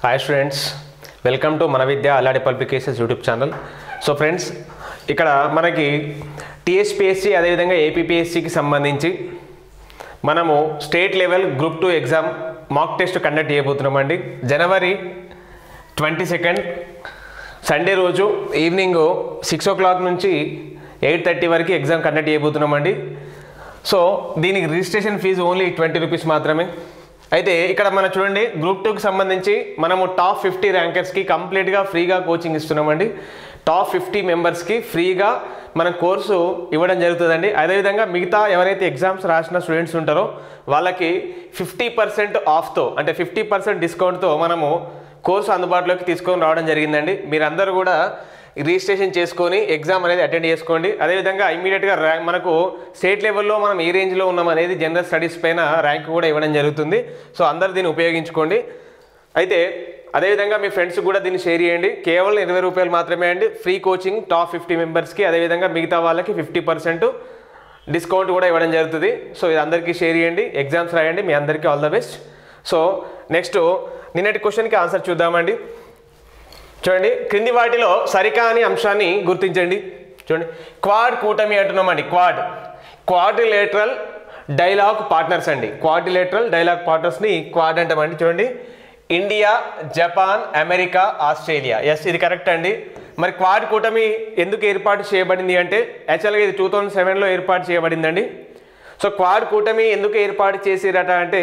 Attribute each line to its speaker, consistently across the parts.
Speaker 1: hi students welcome to మన Vidya Alladi publications YouTube channel so friends ఇక్కడ మనకి టీఎస్పిఎస్సి అదేవిధంగా ఏపీపీఎస్సికి సంబంధించి మనము state level group two exam mock test conduct చేయబోతున్నామండి జనవరి ట్వంటీ సెకండ్ సండే రోజు ఈవినింగ్ సిక్స్ ఓ క్లాక్ నుంచి ఎయిట్ థర్టీ వరకు ఎగ్జామ్ కండక్ట్ చేయబోతున్నామండి సో దీనికి registration fee only twenty rupees మాత్రమే అయితే ఇక్కడ మనం చూడండి గ్రూప్ టూకి సంబంధించి మనము టాప్ ఫిఫ్టీ ర్యాంకర్స్కి కంప్లీట్గా ఫ్రీగా కోచింగ్ ఇస్తున్నామండి టాప్ ఫిఫ్టీ మెంబర్స్కి ఫ్రీగా మన కోర్సు ఇవ్వడం జరుగుతుందండి అదేవిధంగా మిగతా ఎవరైతే ఎగ్జామ్స్ రాసిన స్టూడెంట్స్ ఉంటారో వాళ్ళకి ఫిఫ్టీ పర్సెంట్ ఆఫ్తో అంటే ఫిఫ్టీ పర్సెంట్ డిస్కౌంట్తో మనము కోర్సు అందుబాటులోకి తీసుకొని రావడం జరిగిందండి మీరందరూ కూడా రిజిస్ట్రేషన్ చేసుకొని ఎగ్జామ్ అనేది అటెండ్ చేసుకోండి అదేవిధంగా ఇమీడియట్గా ర్యాంక్ మనకు స్టేట్ లెవెల్లో మనం ఏ రేంజ్లో ఉన్నాం అనేది జనరల్ స్టడీస్ పైన ర్యాంక్ కూడా ఇవ్వడం జరుగుతుంది సో అందరు దీన్ని ఉపయోగించుకోండి అయితే అదేవిధంగా మీ ఫ్రెండ్స్ కూడా దీన్ని షేర్ చేయండి కేవలం ఇరవై రూపాయలు మాత్రమే అండి ఫ్రీ కోచింగ్ టాప్ ఫిఫ్టీ మెంబర్స్కి అదేవిధంగా మిగతా వాళ్ళకి ఫిఫ్టీ పర్సెంట్ డిస్కౌంట్ కూడా ఇవ్వడం జరుగుతుంది సో ఇది అందరికీ షేర్ చేయండి ఎగ్జామ్స్ రాయండి మీ అందరికీ all the best so next నిన్నటి క్వశ్చన్కి ఆన్సర్ చూద్దామండి చూడండి క్రింది వాటిలో సరికాని అంశాన్ని గుర్తించండి చూడండి క్వాడ్ కూటమి అంటున్నామండి క్వాడ్ క్వాడ్రిలేటరల్ డైలాగ్ పార్ట్నర్స్ అండి క్వాడ్రిలేటరల్ డైలాగ్ పార్ట్నర్స్ని క్వాడ్ అంటామండి చూడండి India Japan America Australia yes ఇది కరెక్ట్ అండి మరి క్వాడ్ కూటమి ఎందుకు ఏర్పాటు చేయబడింది అంటే యాక్చువల్గా ఇది టూ థౌజండ్ సెవెన్లో ఏర్పాటు చేయబడిందండి సో క్వాడ్ కూటమి ఎందుకు ఏర్పాటు చేసిరట అంటే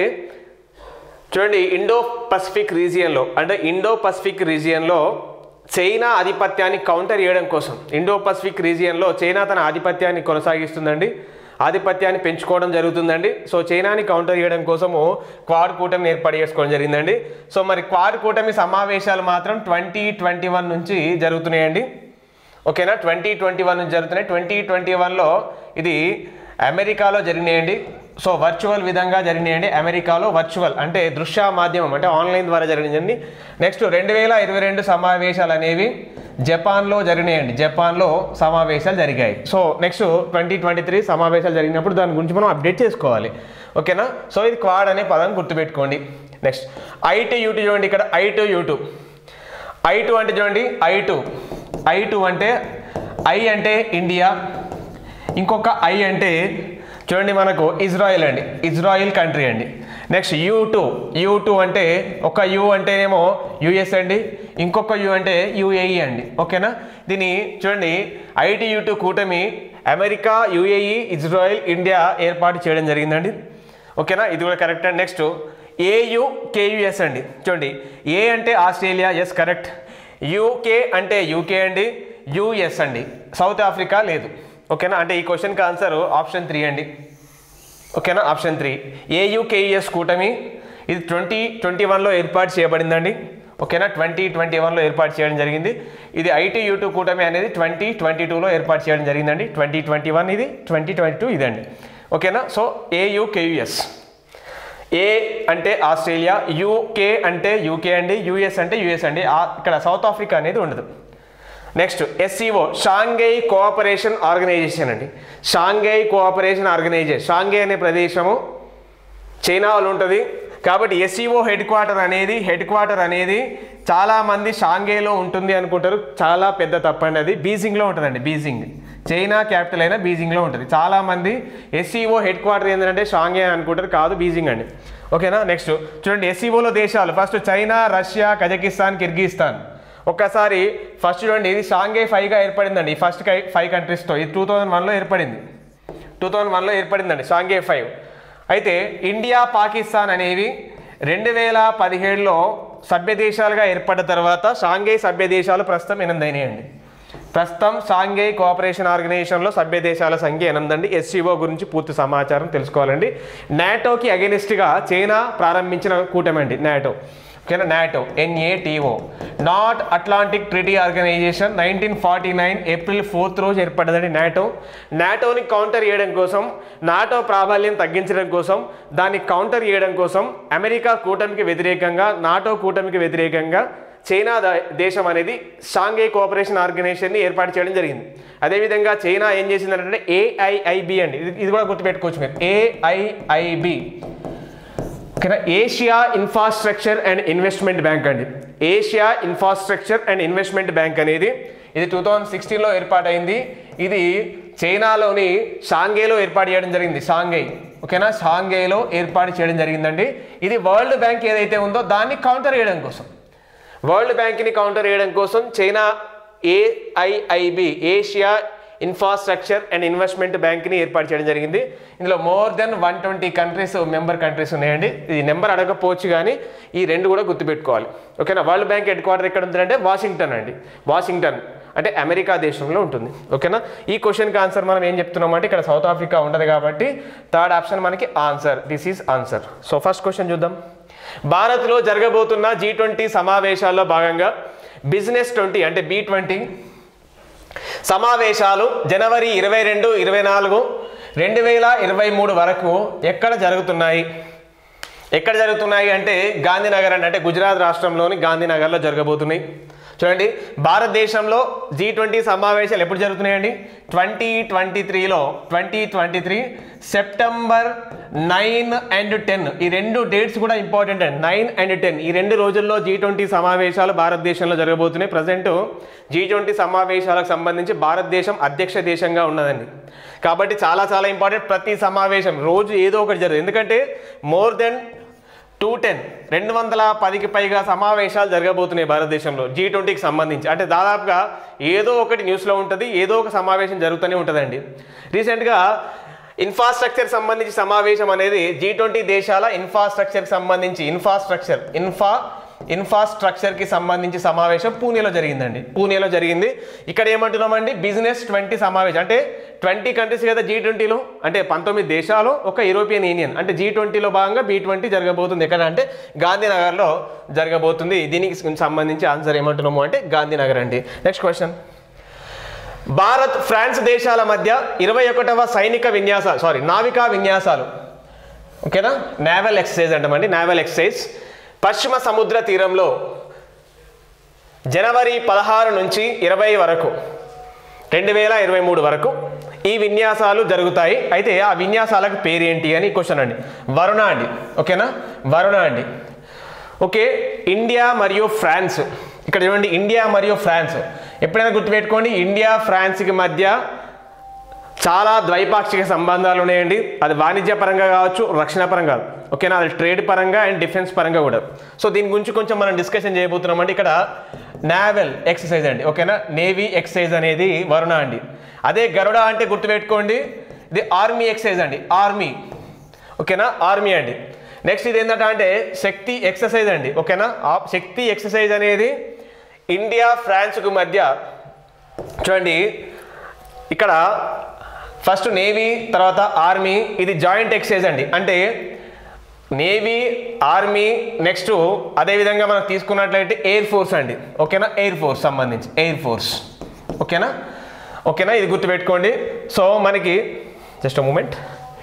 Speaker 1: చూడండి ఇండో పసిఫిక్ రీజియన్లో అంటే ఇండో పసిఫిక్ రీజియన్లో చైనా ఆధిపత్యాన్ని కౌంటర్ చేయడం కోసం ఇండో పసిఫిక్ రీజియన్లో చైనా తన ఆధిపత్యాన్ని కొనసాగిస్తుందండి ఆధిపత్యాన్ని పెంచుకోవడం జరుగుతుందండి సో చైనాని కౌంటర్ చేయడం కోసము క్వాడ్ కూటమిని ఏర్పాటు చేసుకోవడం జరిగిందండి సో మరి క్వాడ్ కూటమి సమావేశాలు మాత్రం ట్వంటీ ట్వంటీ వన్ నుంచి జరుగుతున్నాయండి ఓకేనా ట్వంటీ ట్వంటీ వన్ నుంచి జరుగుతున్నాయి ట్వంటీ ట్వంటీ వన్లో ఇది అమెరికాలో జరిగినాయండి సో వర్చువల్ విధంగా జరిగినాయండి అమెరికాలో వర్చువల్ అంటే దృశ్య మాధ్యమం అంటే ఆన్లైన్ ద్వారా జరిగిందండి నెక్స్ట్ రెండు వేల ఇరవై రెండు సమావేశాలు అనేవి జపాన్లో జరిగినాయండి జపాన్లో సమావేశాలు జరిగాయి so next twenty twenty three సమావేశాలు జరిగినప్పుడు దాని గురించి మనం అప్డేట్ చేసుకోవాలి ఓకేనా సో ఇది క్వాడ్ అనే పదం గుర్తుపెట్టుకోండి నెక్స్ట్ ఐ టు యూటు చూడండి ఇక్కడ I two U two I two అంటే చూడండి ఐ టూ ఐ టూ అంటే ఐ అంటే ఇండియా ఇంకొక ఐ అంటే చూడండి మనకు ఇజ్రాయిల్ అండి ఇజ్రాయిల్ కంట్రీ అండి next U two U two అంటే ఒక యూ అంటేనేమో యుఎస్ అండి ఇంకొక యూ అంటే యుఏఈ అండి ఓకేనా దీన్ని చూడండి ఐటీ యూ టూ కూటమి అమెరికా యుఏఈ ఇజ్రాయిల్ ఇండియా ఏర్పాటు చేయడం జరిగిందండి ఓకేనా ఇది కూడా కరెక్ట్ అండి నెక్స్ట్ ఏయు కేయుఎస్ అండి చూడండి ఏ అంటే ఆస్ట్రేలియా ఎస్ కరెక్ట్ యూకే అంటే యూకే అండి యుఎస్ అండి సౌత్ ఆఫ్రికా లేదు ఓకేనా అంటే ఈ క్వశ్చన్కి ఆన్సర్ ఆప్షన్ త్రీ అండి ఓకేనా ఆప్షన్ త్రీ ఏయుకేయుఎస్ కూటమి ఇది ట్వంటీ ట్వంటీ వన్లో ఏర్పాటు చేయబడిందండి ఓకేనా ట్వంటీ ట్వంటీ వన్లో ఏర్పాటు చేయడం జరిగింది ఇది ఐటీ యూటూ కూటమి అనేది ట్వంటీ ట్వంటీ టూలో ఏర్పాటు చేయడం జరిగిందండి ట్వంటీ ట్వంటీ వన్ ఇది ట్వంటీ ట్వంటీ టూ ఇదండి ఓకేనా సో ఏయుకేయుఎస్ ఏ అంటే ఆస్ట్రేలియా యూకే అంటే యూకే అండి యుఎస్ అంటే యుఎస్ అండి ఆ- ఇక్కడ సౌత్ ఆఫ్రికా అనేది ఉండదు next SCO Shanghai cooperation organisation అండి షాంఘై కోఆపరేషన్ ఆర్గనైజేషన్ షాంఘై అనే ప్రదేశము చైనాలో ఉంటుంది కాబట్టి ఎస్సీఓ హెడ్ క్వార్టర్ అనేది హెడ్ క్వార్టర్ అనేది చాలామంది షాంఘైలో ఉంటుంది అనుకుంటారు చాలా పెద్ద తప్పండి అది బీజింగ్లో ఉంటుందండి బీజింగ్ చైనా క్యాపిటల్ అయినా బీజింగ్లో ఉంటుంది చాలామంది ఎస్సీఓ హెడ్ క్వార్టర్ ఏంటంటే షాంఘై అని అనుకుంటారు కాదు బీజింగ్ అండి ఓకేనా నెక్స్ట్ చూడండి ఎస్సీఓలో దేశాలు first China Russia Kazakhstan Kyrgyzstan ఒక్కసారి ఫస్ట్ చూడండి ఇది షాంఘై ఫైవ్గా ఏర్పడిందండి ఈ ఫస్ట్ ఫైవ్ కంట్రీస్తో ఇది టూ థౌజండ్ వన్లో ఏర్పడింది టూ థౌజండ్ వన్లో ఏర్పడిందండి షాంఘై ఫైవ్ అయితే ఇండియా పాకిస్తాన్ అనేవి రెండు వేల పదిహేడులో సభ్య దేశాలుగా ఏర్పడ్డ తర్వాత షాంఘై సభ్య దేశాలు ప్రస్తుతం ఎనిమిది అయినాయండి ప్రస్తుతం షాంఘై కోఆపరేషన్ ఆర్గనైజేషన్లో సభ్య దేశాల సంఖ్య ఎనిమిది అండి ఎస్సీఓ గురించి పూర్తి సమాచారం తెలుసుకోవాలండి నాటోకి అగెనిస్ట్గా చైనా ప్రారంభించిన కూటమి అండి నాటో ఓకేనా NATO N A T O north Atlantic treaty organisation nineteen forty nine April fourth రోజు ఏర్పడ్డదండి నాటో నాటోని కౌంటర్ చేయడం కోసం నాటో ప్రాబల్యం తగ్గించడం కోసం దాన్ని కౌంటర్ చేయడం కోసం అమెరికా కూటమికి వ్యతిరేకంగా నాటో కూటమికి వ్యతిరేకంగా చైనా ద- దేశం అనేది షాంఘై కోఆపరేషన్ ఆర్గనైజేషన్ని ఏర్పాటు చేయడం జరిగింది అదేవిధంగా చైనా ఏం చేసిందంటే ఏఐఐబి అండి ఇది ఇది కూడా గుర్తుపెట్టుకోవచ్చు మీరు ఏఐఐబి ఓకేనా Asia infrastructure and investment bank అండి Asia infrastructure and investment bank అనేది ఇది టూ థౌజండ్ సిక్స్టీన్లో ఏర్పాటైంది ఇది చైనాలోని షాంఘైలో ఏర్పాటు చేయడం జరిగింది షాంఘై ఓకేనా షాంఘైలో ఏర్పాటు చేయడం జరిగిందండి ఇది వరల్డ్ బ్యాంక్ ఏదైతే ఉందో దాన్ని కౌంటర్ చేయడం కోసం వరల్డ్ బ్యాంక్ని కౌంటర్ చేయడం కోసం China AIIB Asia infrastructure and investment బ్యాంక్ని ఏర్పాటు చేయడం జరిగింది ఇందులో more than one twenty countries member countries ఉన్నాయండి ఇది నెంబర్ అడగకపోవచ్చు కానీ ఈ రెండు కూడా గుర్తుపెట్టుకోవాలి ఓకేనా వరల్డ్ బ్యాంక్ హెడ్ క్వార్టర్ ఎక్కడ ఉందంటే వాషింగ్టన్ అండి వాషింగ్టన్ అంటే అమెరికా దేశంలో ఉంటుంది ఓకేనా ఈ క్వశ్చన్కి ఆన్సర్ మనం ఏం చెప్తున్నాం అంటే ఇక్కడ సౌత్ ఆఫ్రికా ఉండదు కాబట్టి థర్డ్ ఆప్షన్ మనకి answer this is answer so first question చూద్దాం భారత్లో జరగబోతున్న జీ ట్వంటీ సమావేశాల్లో భాగంగా బిజినెస్ ట్వంటీ అంటే బి ట్వంటీ సమావేశాలు జనవరి ఇరవై రెండు ఇరవై నాలుగు రెండు వేల ఇరవై మూడు వరకు ఎక్కడ జరుగుతున్నాయి ఎక్కడ జరుగుతున్నాయి అంటే గాంధీనగర్ అండి అంటే గుజరాత్ రాష్ట్రంలోని గాంధీనగర్లో జరగబోతున్నాయి చూడండి భారతదేశంలో జీ ట్వంటీ సమావేశాలు ఎప్పుడు జరుగుతున్నాయండి ట్వంటీ ట్వంటీ త్రీలో twenty twenty three September nine and ten ఈ రెండు డేట్స్ కూడా ఇంపార్టెంట్ అండి నైన్ అండ్ టెన్ ఈ రెండు రోజుల్లో జీ ట్వంటీ సమావేశాలు భారతదేశంలో జరగబోతున్నాయి ప్రజెంట్ జీ ట్వంటీ సమావేశాలకు సంబంధించి భారతదేశం అధ్యక్ష దేశంగా ఉన్నదండి కాబట్టి చాలా చాలా ఇంపార్టెంట్ ప్రతి సమావేశం రోజు ఏదో ఒకటి జరుగుతుంది ఎందుకంటే మోర్ దెన్ టూ టెన్ రెండు వందల పదికి పైగా సమావేశాలు జరగబోతున్నాయి భారతదేశంలో జీ ట్వంటీకి సంబంధించి అంటే దాదాపుగా ఏదో ఒకటి న్యూస్లో ఉంటుంది ఏదో ఒక సమావేశం జరుగుతూనే ఉంటుందండి రీసెంట్గా ఇన్ఫ్రాస్ట్రక్చర్ సంబంధించి సమావేశం అనేది జీ ట్వంటీ దేశాల ఇన్ఫ్రాస్ట్రక్చర్కి సంబంధించి ఇన్ఫ్రాస్ట్రక్చర్ ఇన్ఫ్రా ఇన్ఫ్రాస్ట్రక్చర్కి సంబంధించి సమావేశం పూణేలో జరిగిందండి పూణేలో జరిగింది ఇక్కడ ఏమంటున్నామండి బిజినెస్ ట్వంటీ సమావేశం అంటే ట్వంటీ కంట్రీస్ కదా జీ ట్వంటీలో అంటే పంతొమ్మిది దేశాలు ఒక యూరోపియన్ యూనియన్ అంటే జీ ట్వంటీలో భాగంగా బీ ట్వంటీ జరగబోతుంది ఎక్కడ అంటే గాంధీనగర్లో జరగబోతుంది దీనికి సంబంధించి ఆన్సర్ ఏమంటున్నాము అంటే గాంధీనగర్ అండి నెక్స్ట్ క్వశ్చన్ భారత్ ఫ్రాన్స్ దేశాల మధ్య ఇరవై ఒకటవ సైనిక విన్యాసాలు సారీ నావికా విన్యాసాలు ఓకేనా నేవల్ ఎక్సర్సైజ్ అంటామండి నేవల్ ఎక్సర్సైజ్ పశ్చిమ సముద్ర తీరంలో జనవరి పదహారు నుంచి ఇరవై వరకు రెండు వేల ఇరవై మూడు వరకు ఈ విన్యాసాలు జరుగుతాయి అయితే ఆ విన్యాసాలకు పేరేంటి అని క్వశ్చన్ అండి వరుణ అండి ఓకేనా వరుణ అండి ఓకే ఇండియా మరియు ఫ్రాన్స్ ఇక్కడ చూడండి ఇండియా మరియు ఫ్రాన్స్ ఎప్పుడైనా గుర్తుపెట్టుకోండి ఇండియా ఫ్రాన్స్కి మధ్య చాలా ద్వైపాక్షిక సంబంధాలు ఉన్నాయండి అది వాణిజ్య పరంగా కావచ్చు రక్షణ పరంగా ఓకేనా అది ట్రేడ్ పరంగా అండ్ డిఫెన్స్ పరంగా కూడా సో దీని గురించి కొంచెం మనం డిస్కషన్ చేయబోతున్నామండి ఇక్కడ నావెల్ ఎక్సర్సైజ్ అండి ఓకేనా నేవీ ఎక్సర్సైజ్ అనేది వరుణ అండి అదే గరుడ అంటే గుర్తుపెట్టుకోండి ఇది ఆర్మీ ఎక్సర్సైజ్ అండి ఆర్మీ ఓకేనా ఆర్మీ అండి నెక్స్ట్ ఇది ఏంటంటే అంటే శక్తి ఎక్సర్సైజ్ అండి ఓకేనా ఆ శక్తి ఎక్సర్సైజ్ అనేది ఇండియా ఫ్రాన్స్కు మధ్య చూడండి ఇక్కడ ఫస్ట్ నేవీ తర్వాత ఆర్మీ ఇది జాయింట్ ఎక్సైజ్ అండి అంటే నేవీ ఆర్మీ నెక్స్ట్ అదేవిధంగా మనం తీసుకున్నట్లయితే ఎయిర్ ఫోర్స్ అండి ఓకేనా ఎయిర్ ఫోర్స్ సంబంధించి ఎయిర్ ఫోర్స్ ఓకేనా ఓకేనా ఇది గుర్తుపెట్టుకోండి సో మనకి జస్ట్ మూమెంట్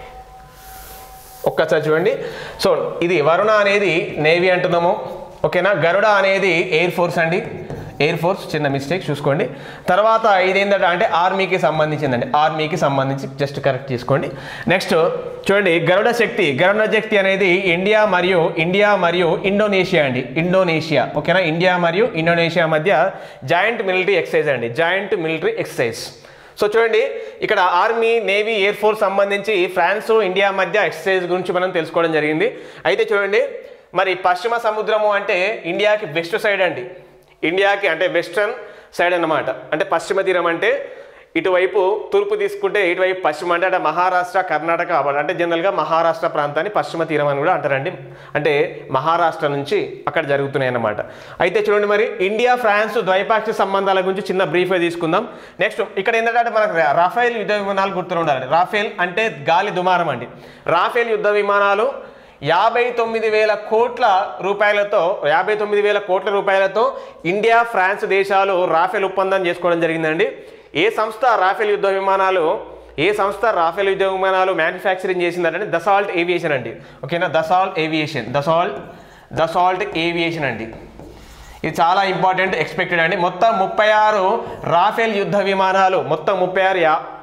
Speaker 1: ఒక్కసారి చూడండి సో ఇది వరుణ అనేది నేవీ అంటున్నాము ఓకేనా గరుడ అనేది ఎయిర్ ఫోర్స్ అండి ఎయిర్ ఫోర్స్ చిన్న మిస్టేక్ చూసుకోండి తర్వాత ఇది ఏంటంటే అంటే ఆర్మీకి సంబంధించిందండి ఆర్మీకి సంబంధించి జస్ట్ కరెక్ట్ చేసుకోండి నెక్స్ట్ చూడండి గరుడ శక్తి గరుడ శక్తి అనేది ఇండియా మరియు ఇండియా మరియు ఇండోనేషియా అండి ఇండోనేషియా ఓకేనా ఇండియా మరియు ఇండోనేషియా మధ్య జాయింట్ మిలిటరీ ఎక్సర్సైజ్ అండి జాయింట్ మిలిటరీ ఎక్సర్సైజ్ సో చూడండి ఇక్కడ ఆర్మీ నేవీ ఎయిర్ ఫోర్స్ సంబంధించి ఫ్రాన్స్ ఇండియా మధ్య ఎక్సర్సైజ్ గురించి మనం తెలుసుకోవడం జరిగింది అయితే చూడండి మరి పశ్చిమ సముద్రము అంటే ఇండియాకి వెస్ట్ సైడ్ అండి ఇండియాకి అంటే వెస్ట్రన్ సైడ్ అన్నమాట అంటే పశ్చిమ తీరం అంటే ఇటువైపు తూర్పు తీసుకుంటే ఇటువైపు పశ్చిమ అంటే అంటే మహారాష్ట్ర కర్ణాటక అవ్వాలి అంటే జనరల్గా మహారాష్ట్ర ప్రాంతాన్ని పశ్చిమ తీరం అని కూడా అంటారండి అంటే మహారాష్ట్ర నుంచి అక్కడ జరుగుతున్నాయి అన్నమాట అయితే చూడండి మరి ఇండియా ఫ్రాన్స్ ద్వైపాక్షిక సంబంధాల గురించి చిన్న బ్రీఫ్గా తీసుకుందాం నెక్స్ట్ ఇక్కడ ఏంటంటే మనకు రా- రాఫేల్ యుద్ధ విమానాలు గుర్తు ఉండాలి రాఫేల్ అంటే గాలి దుమారం అండి రాఫేల్ యుద్ధ విమానాలు యాభై తొమ్మిది వేల కోట్ల రూపాయలతో యాభై తొమ్మిది వేల కోట్ల రూపాయలతో ఇండియా ఫ్రాన్స్ దేశాలు రాఫెల్ ఒప్పందం చేసుకోవడం జరిగిందండి ఏ సంస్థ రాఫెల్ యుద్ధ విమానాలు ఏ సంస్థ రాఫెల్ యుద్ధ విమానాలు మ్యానుఫ్యాక్చరింగ్ చేసిందంటే దసాల్ట్ ఏవియేషన్ అండి ఓకేనా Dassault aviation Dassault Dassault aviation అండి ఇది చాలా ఇంపార్టెంట్ ఎక్స్పెక్టెడ్ అండి మొత్తం ముప్పై ఆరు రాఫెల్ యుద్ధ విమానాలు మొత్తం ముప్పై ఆరు యా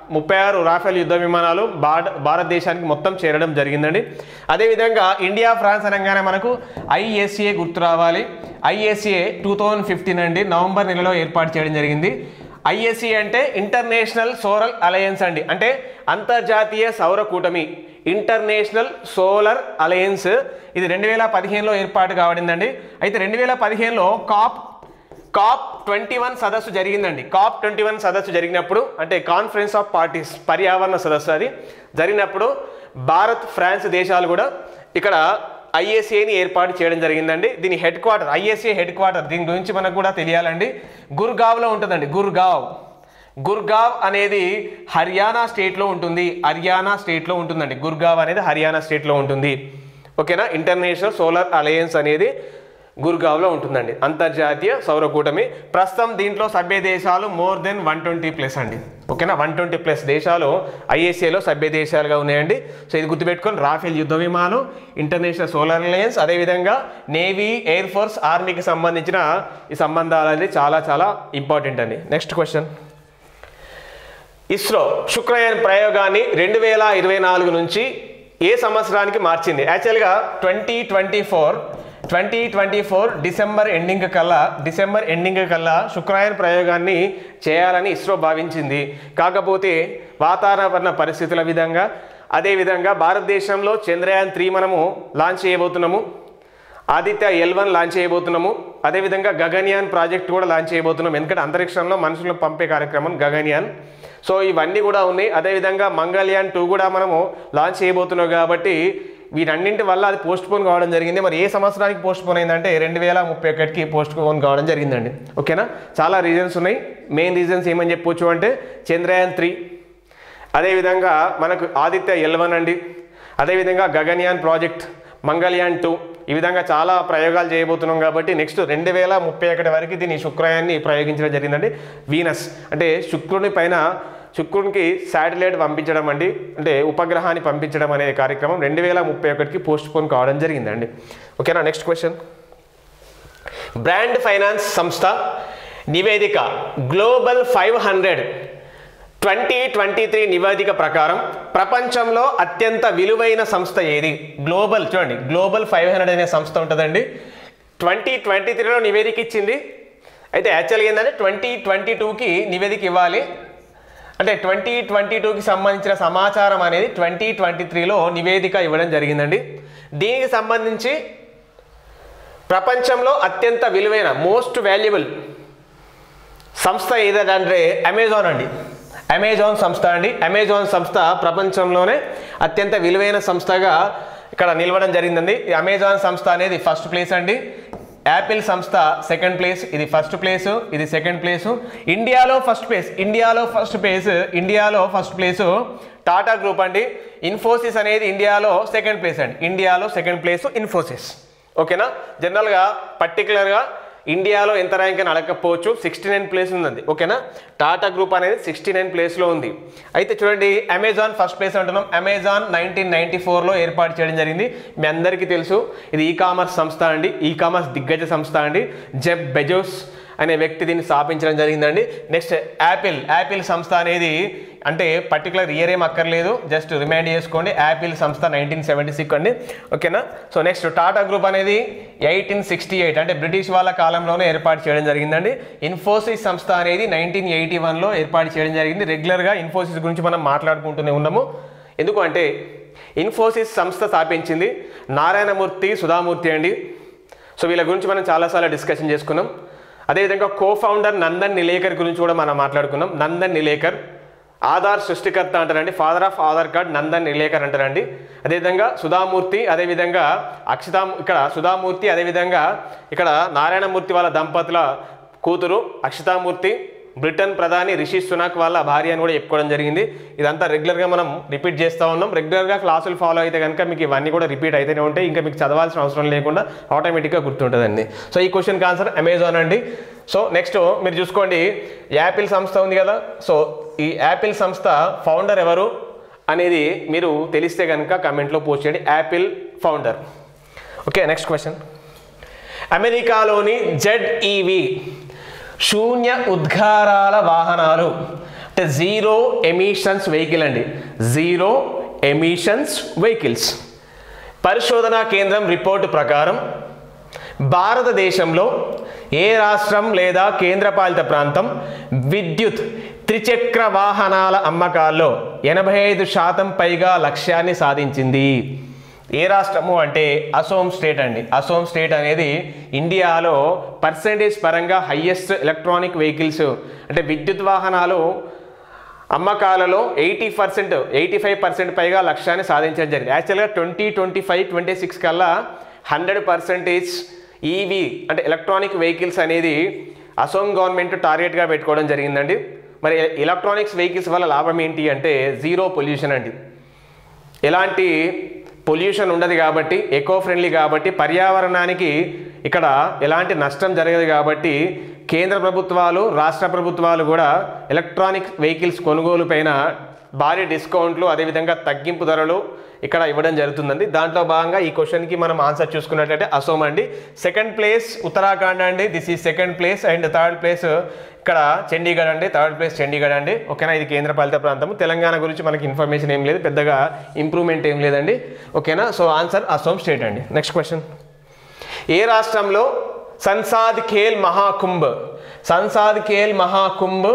Speaker 1: ముప్పై ఆరు రాఫెల్ యుద్ధ విమానాలు భారత భారతదేశానికి మొత్తం చేరడం జరిగిందండి అదేవిధంగా ఇండియా ఫ్రాన్స్ అనగానే మనకు ఐఎస్ఏ గుర్తు రావాలి ఐఎస్ఏ టూ థౌజండ్ ఫిఫ్టీన్ అండి నవంబర్ నెలలో ఏర్పాటు చేయడం జరిగింది ఐఎస్సి అంటే ఇంటర్నేషనల్ సోరల్ అలయన్స్ అండి అంటే అంతర్జాతీయ సౌర కూటమి ఇంటర్నేషనల్ సోలర్ అలయన్స్ ఇది రెండు వేల పదిహేనులో ఏర్పాటు కావడిందండి అయితే రెండు వేల పదిహేనులో కాప్ కాప్ ట్వంటీ వన్ సదస్సు జరిగిందండి కాప్ ట్వంటీ వన్ సదస్సు జరిగినప్పుడు అంటే కాన్ఫరెన్స్ ఆఫ్ పార్టీస్ పర్యావరణ సదస్సు అది జరిగినప్పుడు భారత్ ఫ్రాన్స్ దేశాలు కూడా ఇక్కడ ఐఎస్ఏని ఏర్పాటు చేయడం జరిగిందండి దీని head quarter ISA head quarter దీని గురించి మనకు కూడా తెలియాలండి గుర్గావ్లో ఉంటుందండి గుర్గావ్ గుర్గావ్ అనేది హర్యానా స్టేట్లో ఉంటుంది హర్యానా స్టేట్లో ఉంటుందండి గుర్గావ్ అనేది హర్యానా స్టేట్లో ఉంటుంది ఓకేనా ఇంటర్నేషనల్ సోలార్ అలయన్స్ అనేది గుర్గావ్లో ఉంటుందండి అంతర్జాతీయ సౌర కూటమి ప్రస్తుతం దీంట్లో సభ్య దేశాలు more than one twenty plus అండి ఓకేనా వన్ ట్వంటీ ప్లస్ దేశాలు ఐఏసీలో సభ్య దేశాలుగా ఉన్నాయండి సో ఇది గుర్తుపెట్టుకొని రాఫెల్ యుద్ధ విమానం ఇంటర్నేషనల్ సోలార్ అలయన్స్ అదేవిధంగా నేవీ ఎయిర్ ఫోర్స్ ఆర్మీకి సంబంధించిన ఈ సంబంధాలు అనేది చాలా చాలా ఇంపార్టెంట్ అండి నెక్స్ట్ క్వశ్చన్ ఇస్రో శుక్రయాన్ ప్రయోగాన్ని రెండు వేల ఇరవై నాలుగు నుంచి ఏ సంవత్సరానికి మార్చింది యాక్చువల్గా twenty twenty four twenty twenty four December ending కల్లా డిసెంబర్ ఎండింగ్ కల్లా శుక్రయాన్ ప్రయోగాన్ని చేయాలని ఇస్రో భావించింది కాకపోతే వాతావరణ పరిస్థితుల విధంగా అదేవిధంగా భారతదేశంలో చంద్రయాన్ త్రీ మనము లాంచ్ చేయబోతున్నాము ఆదిత్య ఎల్ వన్ లాంచ్ చేయబోతున్నాము అదేవిధంగా గగన్యాన్ ప్రాజెక్ట్ కూడా లాంచ్ చేయబోతున్నాం ఎందుకంటే అంతరిక్షంలో మనుషులను పంపే కార్యక్రమం గగన్యాన్ సో ఇవన్నీ కూడా ఉన్నాయి అదేవిధంగా మంగళయాన్ టూ కూడా మనము లాంచ్ చేయబోతున్నాం కాబట్టి వీటన్నింటి వల్ల అది పోస్ట్ పోన్ కావడం జరిగింది మరి ఏ సంవత్సరానికి పోస్ట్ పోన్ అయిందంటే రెండు వేల ముప్పై ఒకటికి పోస్ట్ పోన్ కావడం జరిగిందండి ఓకేనా చాలా రీజన్స్ ఉన్నాయి మెయిన్ రీజన్స్ ఏమని చెప్పొచ్చు అంటే చంద్రయాన్ త్రీ అదేవిధంగా మనకు ఆదిత్య ఎల్ వన్ అండి అదేవిధంగా గగన్యాన్ ప్రాజెక్ట్ మంగళయాన్ టూ ఈ విధంగా చాలా ప్రయోగాలు చేయబోతున్నాం కాబట్టి నెక్స్ట్ రెండు వేల ముప్పై ఒకటి వరకు దీన్ని శుక్రయాన్ని ప్రయోగించడం జరిగిందండి వీనస్ అంటే శుక్రుని పైన శుక్రునికి శాటిలైట్ పంపించడం అండి అంటే ఉపగ్రహాన్ని పంపించడం అనే కార్యక్రమం రెండు వేల ముప్పై ఒకటికి పోస్ట్ పోన్ కావడం జరిగిందండి ఓకేనా నెక్స్ట్ క్వశ్చన్ బ్రాండ్ ఫైనాన్స్ సంస్థ నివేదిక global five hundred twenty twenty three నివేదిక ప్రకారం ప్రపంచంలో అత్యంత విలువైన సంస్థ ఏది గ్లోబల్ చూడండి గ్లోబల్ ఫైవ్ హండ్రెడ్ అనే సంస్థ ఉంటుందండి ట్వంటీ ట్వంటీ త్రీలో నివేదిక ఇచ్చింది అయితే యాక్చువల్గా ఏంటంటే ట్వంటీ ట్వంటీ టూకి నివేదిక ఇవ్వాలి అంటే ట్వంటీ ట్వంటీ టూకి సంబంధించిన సమాచారం అనేది ట్వంటీ ట్వంటీ త్రీలో నివేదిక ఇవ్వడం జరిగిందండి దీనికి సంబంధించి ప్రపంచంలో అత్యంత విలువైన మోస్ట్ వాల్యుబుల్ సంస్థ ఏదంటే అమెజాన్ అండి అమెజాన్ సంస్థ అండి అమెజాన్ సంస్థ ప్రపంచంలోనే అత్యంత విలువైన సంస్థగా ఇక్కడ నిలవడం జరిగిందండి ఈ అమెజాన్ సంస్థ అనేది ఫస్ట్ ప్లేస్ అండి యాపిల్ సంస్థ సెకండ్ ప్లేస్ ఇది ఫస్ట్ ప్లేస్ ఇది సెకండ్ ప్లేస్ ఇండియాలో ఫస్ట్ ప్లేస్ ఇండియాలో ఫస్ట్ ప్లేస్ ఇండియాలో ఫస్ట్ ప్లేస్ టాటా గ్రూప్ అండి ఇన్ఫోసిస్ అనేది ఇండియాలో సెకండ్ ప్లేస్ అండి ఇండియాలో సెకండ్ ప్లేస్ ఇన్ఫోసిస్ ఓకేనా జనరల్గా పర్టికులర్గా ఇండియాలో ఎంత ర్యాంక్ అని అడగకపోవచ్చు సిక్స్టీ నైన్ ప్లేస్ ఉందండి ఓకేనా టాటా గ్రూప్ అనేది సిక్స్టీ నైన్ ప్లేస్లో ఉంది అయితే చూడండి అమెజాన్ ఫస్ట్ ప్లేస్ అంటున్నాం అమెజాన్ నైన్టీన్ నైన్టీ ఫోర్లో ఏర్పాటు చేయడం జరిగింది మీ అందరికీ తెలుసు ఇది ఈ కామర్స్ సంస్థ అండి ఈ కామర్స్ దిగ్గజ సంస్థ అండి జెబ్ బెజోస్ అనే వ్యక్తి దీన్ని స్థాపించడం జరిగిందండి నెక్స్ట్ యాపిల్ యాపిల్ సంస్థ అనేది అంటే పర్టికులర్ ఇయర్ ఏం అక్కర్లేదు జస్ట్ రిమైండ్ చేసుకోండి యాపిల్ సంస్థ నైన్టీన్ సెవెంటీ సిక్స్ అండి ఓకేనా సో నెక్స్ట్ టాటా గ్రూప్ అనేది ఎయిటీన్ సిక్స్టీ ఎయిట్ అంటే బ్రిటిష్ వాళ్ళ కాలంలోనే ఏర్పాటు చేయడం జరిగిందండి ఇన్ఫోసిస్ సంస్థ అనేది నైన్టీన్ ఎయిటీ వన్లో ఏర్పాటు చేయడం జరిగింది రెగ్యులర్గా ఇన్ఫోసిస్ గురించి మనం మాట్లాడుకుంటూనే ఉన్నాము ఎందుకు అంటే ఇన్ఫోసిస్ సంస్థ స్థాపించింది నారాయణమూర్తి సుధామూర్తి అండి సో వీళ్ళ గురించి మనం చాలాసార్లు డిస్కషన్ చేసుకున్నాం అదేవిధంగా కో ఫౌండర్ నందన్ నిలేకర్ గురించి కూడా మనం మాట్లాడుకున్నాం నందన్ నిలేకర్ ఆధార్ సృష్టికర్త అంటారండి father of Aadhaar card Nandan Nilekar అంటారండి అదేవిధంగా సుధామూర్తి అదేవిధంగా అక్షితా ఇక్కడ సుధామూర్తి అదేవిధంగా ఇక్కడ నారాయణమూర్తి వాళ్ళ దంపతుల కూతురు అక్షితామూర్తి బ్రిటన్ ప్రధాని రిషి సునాక్ వాళ్ళ భార్య అని కూడా చెప్పుకోవడం జరిగింది ఇదంతా రెగ్యులర్గా మనం రిపీట్ చేస్తూ ఉన్నాం రెగ్యులర్గా క్లాసులు ఫాలో అయితే కనుక మీకు ఇవన్నీ కూడా రిపీట్ అయితేనే ఉంటాయి ఇంకా మీకు చదవాల్సిన అవసరం లేకుండా ఆటోమేటిక్గా గుర్తుంటుందండి సో ఈ క్వశ్చన్కి ఆన్సర్ అమెజాన్ అండి సో నెక్స్ట్ మీరు చూసుకోండి యాపిల్ సంస్థ ఉంది కదా సో ఈ యాపిల్ సంస్థ ఫౌండర్ ఎవరు అనేది మీరు తెలిస్తే కనుక కమెంట్లో పోస్ట్ చేయండి Apple founder okay next question అమెరికాలోని జెడ్ ఈవి శూన్య ఉద్గారాల వాహనాలు అంటే జీరో ఎమిషన్స్ వెహికల్ అండి జీరో ఎమిషన్స్ వెహికల్స్ పరిశోధనా కేంద్రం రిపోర్టు ప్రకారం భారతదేశంలో ఏ రాష్ట్రం లేదా కేంద్రపాలిత ప్రాంతం విద్యుత్ త్రిచక్ర వాహనాల అమ్మకాల్లో ఎనభై ఐదు శాతం పైగా లక్ష్యాన్ని సాధించింది ఏ రాష్ట్రము అంటే అసోం స్టేట్ అండి అసోం స్టేట్ అనేది ఇండియాలో పర్సంటేజ్ పరంగా హయ్యెస్ట్ ఎలక్ట్రానిక్ వెహికల్స్ అంటే విద్యుత్ వాహనాలు అమ్మకాలలో eighty percent eighty five percent పైగా లక్ష్యాన్ని సాధించడం జరిగింది యాక్చువల్గా twenty twenty five twenty six కల్లా హండ్రెడ్ పర్సెంటేజ్ ఈవీ అంటే ఎలక్ట్రానిక్ వెహికల్స్ అనేది అసోం గవర్నమెంట్ టార్గెట్గా పెట్టుకోవడం జరిగిందండి మరి ఎలక్ట్రానిక్స్ వెహికల్స్ వల్ల లాభం ఏంటి అంటే జీరో పొల్యూషన్ అండి ఎలాంటి పొల్యూషన్ ఉండదు కాబట్టి ఎకో ఫ్రెండ్లీ కాబట్టి పర్యావరణానికి ఇక్కడ ఎలాంటి నష్టం జరగదు కాబట్టి కేంద్ర ప్రభుత్వాలు రాష్ట్ర ప్రభుత్వాలు కూడా ఎలక్ట్రానిక్ వెహికల్స్ కొనుగోలు పైన భారీ డిస్కౌంట్లు అదేవిధంగా తగ్గింపు ధరలు ఇక్కడ ఇవ్వడం జరుగుతుందండి దాంట్లో భాగంగా ఈ క్వశ్చన్కి మనం ఆన్సర్ చూసుకున్నట్లయితే అసోమ్ అండి సెకండ్ ప్లేస్ ఉత్తరాఖండ్ అండి దిస్ ఈ second place and third place ఇక్కడ చండీగఢ్ అండి థర్డ్ ప్లేస్ చండీగఢ్ అండి ఓకేనా ఇది కేంద్రపాలిత ప్రాంతం తెలంగాణ గురించి మనకి ఇన్ఫర్మేషన్ ఏం లేదు పెద్దగా ఇంప్రూవ్మెంట్ ఏం లేదండి ఓకేనా సో ఆన్సర్ అసోమ్ స్టేట్ అండి నెక్స్ట్ క్వశ్చన్ ఏ రాష్ట్రంలో సంసాద్ ఖేల్ మహాకుంభ్ సంసాద్ ఖేల్ మహాకుంభ్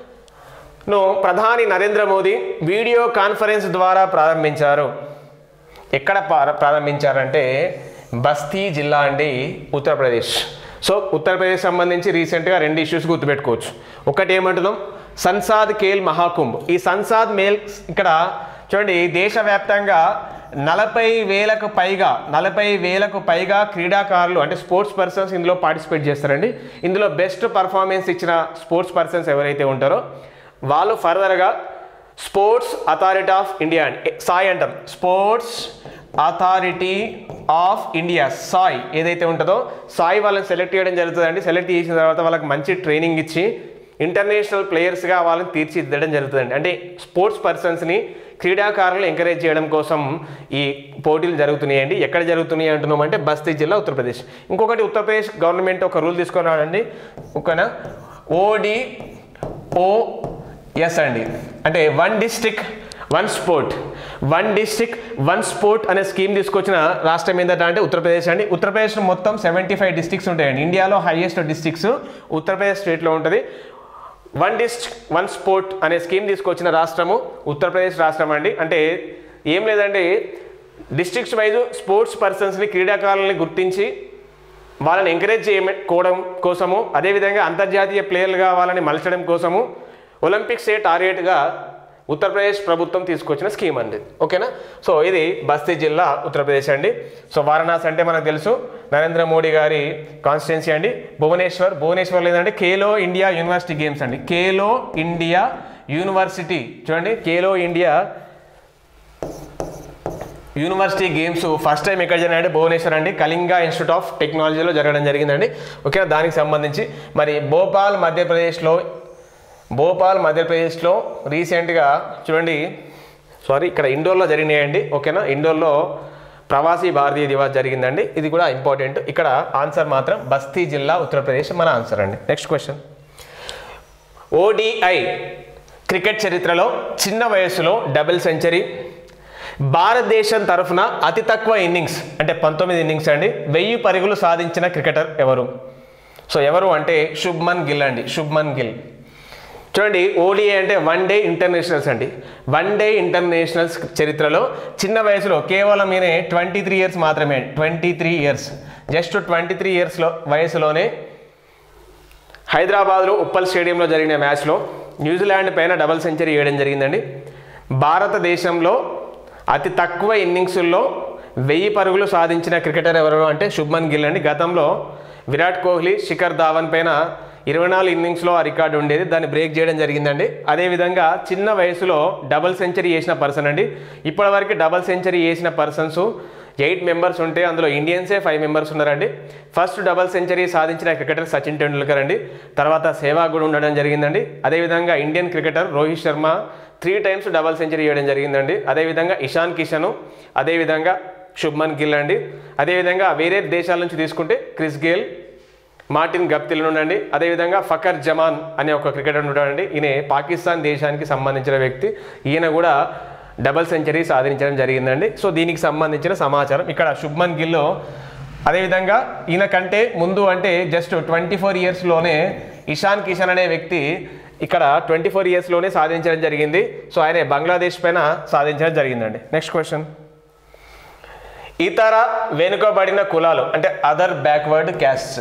Speaker 1: ను ప్రధాని నరేంద్ర మోదీ వీడియో కాన్ఫరెన్స్ ద్వారా ప్రారంభించారు ఎక్కడ ప్రా- ప్రారంభించారంటే బస్తీ జిల్లా అండి ఉత్తరప్రదేశ్ సో ఉత్తరప్రదేశ్ సంబంధించి రీసెంట్గా రెండు ఇష్యూస్ గుర్తుపెట్టుకోవచ్చు ఒకటి ఏమంటున్నాం సంసాద్ కేల్ మహాకుంభ్ ఈ సంసాద్ మేల్ ఇక్కడ చూడండి దేశవ్యాప్తంగా నలభై వేలకు పైగా నలభై వేలకు పైగా క్రీడాకారులు అంటే స్పోర్ట్స్ పర్సన్స్ ఇందులో పార్టిసిపేట్ చేస్తారండి ఇందులో బెస్ట్ పర్ఫార్మెన్స్ ఇచ్చిన స్పోర్ట్స్ పర్సన్స్ ఎవరైతే ఉంటారో వాళ్ళు ఫర్దర్గా స్పోర్ట్స్ అథారిటీ ఆఫ్ ఇండియా అండి సాయ్ అంటాం sports authority of India SAI ఏదైతే ఉంటుందో సాయ్ వాళ్ళని సెలెక్ట్ చేయడం జరుగుతుందండి సెలెక్ట్ చేసిన తర్వాత వాళ్ళకి మంచి ట్రైనింగ్ ఇచ్చి ఇంటర్నేషనల్ ప్లేయర్స్గా వాళ్ళని తీర్చిదిద్దడం జరుగుతుందండి అంటే స్పోర్ట్స్ పర్సన్స్ని క్రీడాకారులు ఎంకరేజ్ చేయడం కోసం ఈ పోటీలు జరుగుతున్నాయండి ఎక్కడ జరుగుతున్నాయి అంటున్నాం అంటే బస్తీ జిల్లా ఉత్తరప్రదేశ్ ఇంకొకటి ఉత్తరప్రదేశ్ గవర్నమెంట్ ఒక రూల్ తీసుకున్నాడండి ఓకేనా ఓడి ఓ ఎస్ అండి అంటే one district one sport one district one sport అనే స్కీమ్ తీసుకొచ్చిన రాష్ట్రం ఏంటంటే అంటే ఉత్తరప్రదేశ్ అండి ఉత్తరప్రదేశ్ మొత్తం సెవెంటీ ఫైవ్ డిస్టిక్స్ ఉంటాయండి ఇండియాలో హైయెస్ట్ డిస్టిక్స్ ఉత్తరప్రదేశ్ స్టేట్లో ఉంటుంది వన్ డిస్ట్రిక్ట్ వన్ స్పోర్ట్ అనే స్కీమ్ తీసుకొచ్చిన రాష్ట్రము ఉత్తరప్రదేశ్ రాష్ట్రం అండి అంటే ఏం లేదండి డిస్ట్రిక్ట్స్ వైజ్ స్పోర్ట్స్ పర్సన్స్ని క్రీడాకారులని గుర్తించి వాళ్ళని ఎంకరేజ్ చేయకోవడం కోసము అదేవిధంగా అంతర్జాతీయ ప్లేయర్లుగా వాళ్ళని మలచడం కోసము ఒలింపిక్సే టార్గెట్గా ఉత్తరప్రదేశ్ ప్రభుత్వం తీసుకొచ్చిన స్కీమ్ అండి ఓకేనా సో ఇది బస్తీ జిల్లా ఉత్తరప్రదేశ్ అండి సో వారణాసి అంటే మనకు తెలుసు నరేంద్ర మోడీ గారి కాన్స్టిట్యున్సీ అండి భువనేశ్వర్ భువనేశ్వర్లో ఏంటంటే ఖేలో ఇండియా యూనివర్సిటీ గేమ్స్ అండి ఖేలో ఇండియా యూనివర్సిటీ చూడండి Khelo India university games first time ఎక్కడ జరిగినాయంటే భువనేశ్వర్ అండి కళింగ ఇన్స్టిట్యూట్ ఆఫ్ టెక్నాలజీలో జరగడం జరిగిందండి ఓకేనా దానికి సంబంధించి మరి భోపాల్ మధ్యప్రదేశ్లో భోపాల్ మధ్యప్రదేశ్లో రీసెంట్గా చూడండి సారీ ఇక్కడ ఇండోర్లో జరిగినాయండి ఓకేనా ఇండోర్లో ప్రవాసీ భారతీయ దివాస్ జరిగిందండి ఇది కూడా ఇంపార్టెంట్ ఇక్కడ ఆన్సర్ మాత్రం బస్తీ జిల్లా ఉత్తరప్రదేశ్ మన ఆన్సర్ అండి నెక్స్ట్ క్వశ్చన్ ఓడిఐ క్రికెట్ చరిత్రలో చిన్న వయసులో డబుల్ సెంచరీ భారతదేశం తరఫున అతి తక్కువ ఇన్నింగ్స్ అంటే పంతొమ్మిది ఇన్నింగ్స్ అండి వెయ్యి పరుగులు సాధించిన క్రికెటర్ ఎవరు సో ఎవరు అంటే శుభ్మన్ గిల్ అండి శుభ్మన్ గిల్ చూడండి ఓడిఐ అంటే వన్ డే ఇంటర్నేషనల్స్ అండి వన్ డే ఇంటర్నేషనల్స్ చరిత్రలో చిన్న వయసులో కేవలం ఈయన ట్వంటీ త్రీ ఇయర్స్ మాత్రమే twenty three years just twenty three ఇయర్స్లో వయసులోనే హైదరాబాద్లో ఉప్పల్ స్టేడియంలో జరిగిన మ్యాచ్లో న్యూజిలాండ్ పైన డబల్ సెంచరీ వేయడం జరిగిందండి భారతదేశంలో అతి తక్కువ ఇన్నింగ్స్ల్లో వెయ్యి పరుగులు సాధించిన క్రికెటర్ ఎవరు అంటే శుభ్మన్ గిల్ అండి గతంలో విరాట్ కోహ్లీ శిఖర్ ధావన్ పైన ఇరవై నాలుగు ఇన్నింగ్స్లో ఆ రికార్డు ఉండేది దాన్ని బ్రేక్ చేయడం జరిగిందండి అదేవిధంగా చిన్న వయసులో డబల్ సెంచరీ చేసిన పర్సన్ అండి ఇప్పటివరకు డబల్ సెంచరీ చేసిన పర్సన్స్ ఎయిట్ మెంబర్స్ ఉంటే అందులో ఇండియన్సే ఫైవ్ మెంబర్స్ ఉన్నారండి ఫస్ట్ డబల్ సెంచరీ సాధించిన క్రికెటర్ సచిన్ టెండూల్కర్ అండి తర్వాత సేవాగ్ కూడా ఉండడం జరిగిందండి అదేవిధంగా Indian cricketer Rohit Sharma three times double century చేయడం జరిగిందండి అదేవిధంగా ఇషాన్ కిషను అదేవిధంగా శుభ్మన్ గిల్ అండి అదేవిధంగా వేరే దేశాల నుంచి తీసుకుంటే క్రిస్ గేల్ మార్టిన్ గప్తిల్ నుండండి అదేవిధంగా ఫకర్ జమాన్ అనే ఒక క్రికెటర్ ఉంటాడండి ఈయన పాకిస్తాన్ దేశానికి సంబంధించిన వ్యక్తి ఈయన కూడా డబల్ సెంచరీ సాధించడం జరిగిందండి సో దీనికి సంబంధించిన సమాచారం ఇక్కడ శుభ్మన్ గిల్లో అదేవిధంగా ఈయన కంటే ముందు అంటే జస్ట్ ట్వంటీ ఫోర్ ఇయర్స్లోనే ఇషాన్ కిషన్ అనే వ్యక్తి ఇక్కడ ట్వంటీ ఫోర్ ఇయర్స్లోనే సాధించడం జరిగింది సో ఆయన బంగ్లాదేశ్ పైన సాధించడం జరిగిందండి నెక్స్ట్ క్వశ్చన్ ఇతర వెనుకబడిన కులాలు అంటే అదర్ బ్యాక్వర్డ్ క్యాస్ట్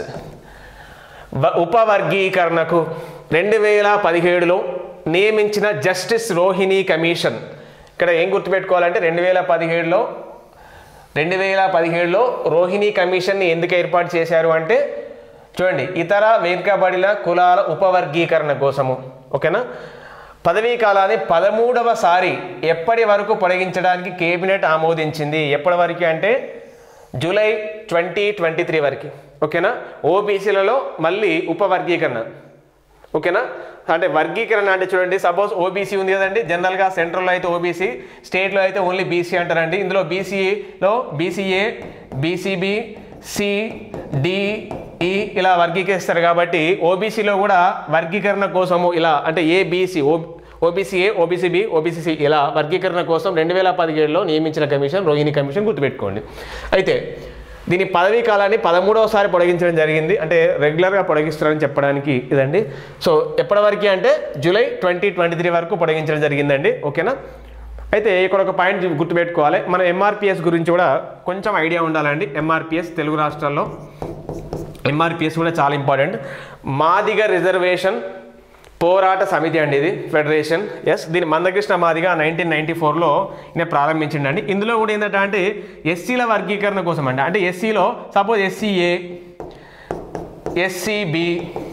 Speaker 1: ఉపవర్గీకరణకు రెండు వేల పదిహేడులో నియమించిన జస్టిస్ రోహిణి కమిషన్ ఇక్కడ ఏం గుర్తుపెట్టుకోవాలంటే రెండు వేల పదిహేడులో రెండు వేల పదిహేడులో రోహిణి కమిషన్ని ఎందుకు ఏర్పాటు చేశారు అంటే చూడండి ఇతర వెనుకబడిన కులాల ఉపవర్గీకరణ కోసము ఓకేనా పదవీ కాలాన్ని పదమూడవసారి ఎప్పటి వరకు పొడిగించడానికి కేబినెట్ ఆమోదించింది ఎప్పటి వరకు అంటే జూలై ట్వంటీ ట్వంటీ త్రీ వరకు ఓకేనా ఓబీసీలలో మళ్ళీ ఉపవర్గీకరణ ఓకేనా అంటే వర్గీకరణ అంటే చూడండి సపోజ్ ఓబీసీ ఉంది కదండి జనరల్గా సెంట్రల్లో అయితే ఓబీసీ స్టేట్లో అయితే ఓన్లీ బీసీ అంటారండి ఇందులో బీసీలో బీసీఏ బీసీబీ సి డి ఈ ఇలా వర్గీకరిస్తారు కాబట్టి ఓబీసీలో కూడా వర్గీకరణ కోసము ఇలా అంటే ఏబీసీ ఓ ఓబీసీఏ ఓబీసీబీ ఓబీసీసీ ఇలా వర్గీకరణ కోసం రెండు వేల పదిహేడులో నియమించిన కమిషన్ రోహిణి కమిషన్ గుర్తుపెట్టుకోండి అయితే దీని పదవీ కాలాన్ని పదమూడవసారి పొడిగించడం జరిగింది అంటే రెగ్యులర్గా పొడిగిస్తారని చెప్పడానికి ఇదండి సో ఎప్పటి వరకు అంటే జూలై ట్వంటీ ట్వంటీ త్రీ వరకు పొడిగించడం జరిగిందండి ఓకేనా అయితే ఇక్కడ ఒక పాయింట్ గుర్తుపెట్టుకోవాలి మన ఎంఆర్పిఎస్ గురించి కూడా కొంచెం ఐడియా ఉండాలండి ఎంఆర్పిఎస్ తెలుగు రాష్ట్రాల్లో ఎంఆర్పిఎస్ కూడా చాలా ఇంపార్టెంట్ మాదిగ రిజర్వేషన్ పోరాట సమితి అండి ఇది ఫెడరేషన్ ఎస్ దీని మందకృష్ణ మాదిగా నైన్టీన్ నైన్టీ ఫోర్లో ఈయన ప్రారంభించిండండి ఇందులో కూడా ఏంటంటే అంటే ఎస్సీల వర్గీకరణ కోసం అండి అంటే ఎస్సీలో సపోజ్ ఎస్సీఏ ఎస్సీబి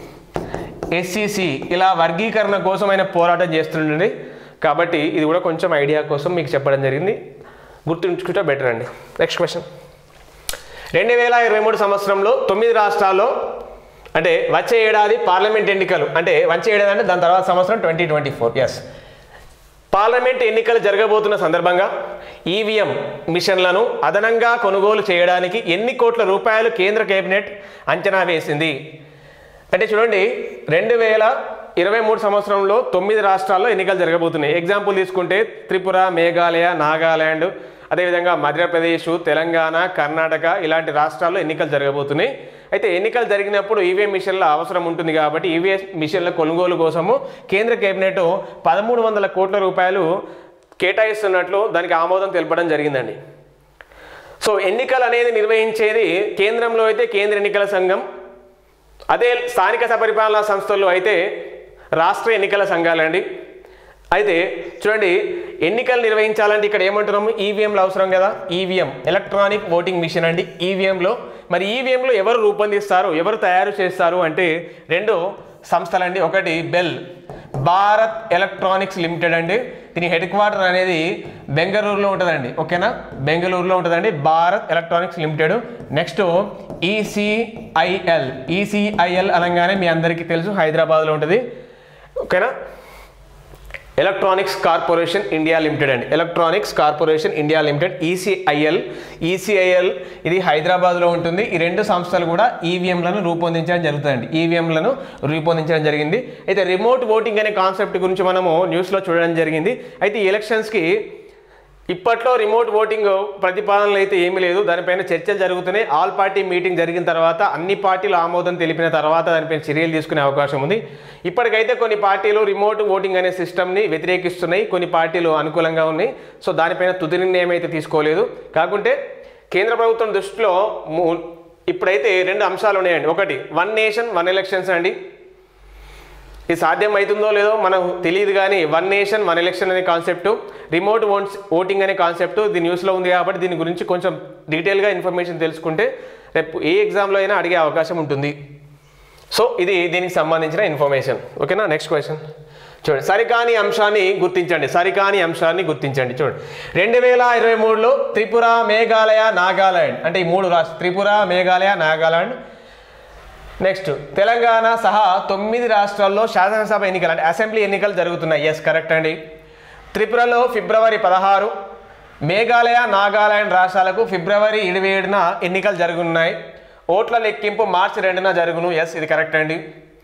Speaker 1: ఎస్సీసి ఇలా వర్గీకరణ కోసం ఆయన పోరాటం చేస్తుండండి కాబట్టి ఇది కూడా కొంచెం ఐడియా కోసం మీకు చెప్పడం జరిగింది గుర్తుంచుకుంటే బెటర్ అండి నెక్స్ట్ క్వశ్చన్ రెండు వేల ఇరవై మూడు సంవత్సరంలో తొమ్మిది రాష్ట్రాల్లో అంటే వచ్చే ఏడాది పార్లమెంట్ ఎన్నికలు అంటే వచ్చే ఏడాది అంటే దాని తర్వాత సంవత్సరం ట్వంటీ ట్వంటీ ఫోర్ ఎస్ పార్లమెంట్ ఎన్నికలు జరగబోతున్న సందర్భంగా ఈవీఎం మిషన్లను అదనంగా కొనుగోలు చేయడానికి ఎన్ని కోట్ల రూపాయలు కేంద్ర కేబినెట్ అంచనా వేసింది అంటే చూడండి రెండు వేల ఇరవై మూడు సంవత్సరంలో తొమ్మిది రాష్ట్రాల్లో ఎన్నికలు జరగబోతున్నాయి ఎగ్జాంపుల్ తీసుకుంటే త్రిపుర మేఘాలయ నాగాల్యాండ్ అదేవిధంగా మధ్యప్రదేశ్ తెలంగాణ కర్ణాటక ఇలాంటి రాష్ట్రాల్లో ఎన్నికలు జరగబోతున్నాయి అయితే ఎన్నికలు జరిగినప్పుడు ఈవీఎం మిషన్ల అవసరం ఉంటుంది కాబట్టి ఈవీఎం మిషన్ల కొనుగోలు కోసము కేంద్ర కేబినెట్ పదమూడు వందల కోట్ల రూపాయలు కేటాయిస్తున్నట్లు దానికి ఆమోదం తెలపడం జరిగిందండి సో ఎన్నికలు అనేది నిర్వహించేది కేంద్రంలో అయితే కేంద్ర ఎన్నికల సంఘం అదే స్థానిక పరిపాలనా సంస్థల్లో అయితే రాష్ట్ర ఎన్నికల సంఘాలండి అయితే చూడండి ఎన్నికలు నిర్వహించాలంటే ఇక్కడ ఏమంటున్నాము ఈవీఎంలు అవసరం కదా ఈవీఎం ఎలక్ట్రానిక్ ఓటింగ్ మిషన్ అండి ఈవీఎంలో మరి ఈవీఎంలో ఎవరు రూపొందిస్తారు ఎవరు తయారు చేస్తారు అంటే రెండు సంస్థలండి ఒకటి బెల్ భారత్ ఎలక్ట్రానిక్స్ లిమిటెడ్ అండి దీని హెడ్ క్వార్టర్ అనేది బెంగళూరులో ఉంటుందండి ఓకేనా బెంగళూరులో ఉంటుందండి Bharat electronics limited next ECIL ECIL అనగానే మీ అందరికీ తెలుసు హైదరాబాద్లో ఉంటుంది ఓకేనా ఎలక్ట్రానిక్స్ కార్పొరేషన్ ఇండియా లిమిటెడ్ అండి electronics corporation India limited ECIL ECIL ఇది హైదరాబాద్లో ఉంటుంది ఈ రెండు సంస్థలు కూడా ఈవీఎంలను రూపొందించడం జరుగుతుందండి ఈవీఎంలను రూపొందించడం జరిగింది అయితే రిమోట్ ఓటింగ్ అనే కాన్సెప్ట్ గురించి మనము న్యూస్లో చూడడం జరిగింది అయితే ఈ ఎలక్షన్స్కి ఇప్పట్లో రిమోట్ ఓటింగ్ ప్రతిపాదనలు అయితే ఏమీ లేదు దానిపైన చర్చలు జరుగుతున్నాయి ఆల్ పార్టీ మీటింగ్ జరిగిన తర్వాత అన్ని పార్టీలు ఆమోదం తెలిపిన తర్వాత దానిపైన చర్యలు తీసుకునే అవకాశం ఉంది ఇప్పటికైతే కొన్ని పార్టీలు రిమోట్ ఓటింగ్ అనే సిస్టమ్ని వ్యతిరేకిస్తున్నాయి కొన్ని పార్టీలు అనుకూలంగా ఉన్నాయి సో దానిపైన తుది నిర్ణయం అయితే తీసుకోలేదు కాకుంటే కేంద్ర ప్రభుత్వం దృష్టిలో ము- ఇప్పుడైతే రెండు అంశాలు ఉన్నాయండి ఒకటి వన్ నేషన్ వన్ ఎలక్షన్స్ అండి ఇది సాధ్యం అవుతుందో లేదో మనకు తెలియదు కానీ వన్ నేషన్ వన్ ఎలక్షన్ అనే కాన్సెప్ట్ రిమోట్ ఓట్స్ ఓటింగ్ అనే కాన్సెప్ట్ ఇది న్యూస్లో ఉంది కాబట్టి దీని గురించి కొంచెం డీటెయిల్గా ఇన్ఫర్మేషన్ తెలుసుకుంటే రేపు ఏ ఎగ్జామ్లో అయినా అడిగే అవకాశం ఉంటుంది సో ఇది దీనికి సంబంధించిన ఇన్ఫర్మేషన్ ఓకేనా నెక్స్ట్ క్వశ్చన్ చూడండి సరికాని అంశాన్ని గుర్తించండి సరికాని అంశాన్ని గుర్తించండి చూడండి రెండు వేల ఇరవై మూడులో త్రిపుర మేఘాలయ నాగాలాండ్ అంటే ఈ మూడు రాష్ట్ర త్రిపుర మేఘాలయ నాగాలాండ్ నెక్స్ట్ తెలంగాణ సహా తొమ్మిది రాష్ట్రాల్లో శాసనసభ ఎన్నికలు అంటే అసెంబ్లీ ఎన్నికలు జరుగుతున్నాయి ఎస్ కరెక్ట్ అండి త్రిపురలో ఫిబ్రవరి పదహారు మేఘాలయ నాగాలాండ్ రాష్ట్రాలకు ఫిబ్రవరి ఇరవై ఏడున ఎన్నికలు జరుగున్నాయి ఓట్ల లెక్కింపు మార్చి రెండున జరుగును ఎస్ ఇది కరెక్ట్ అండి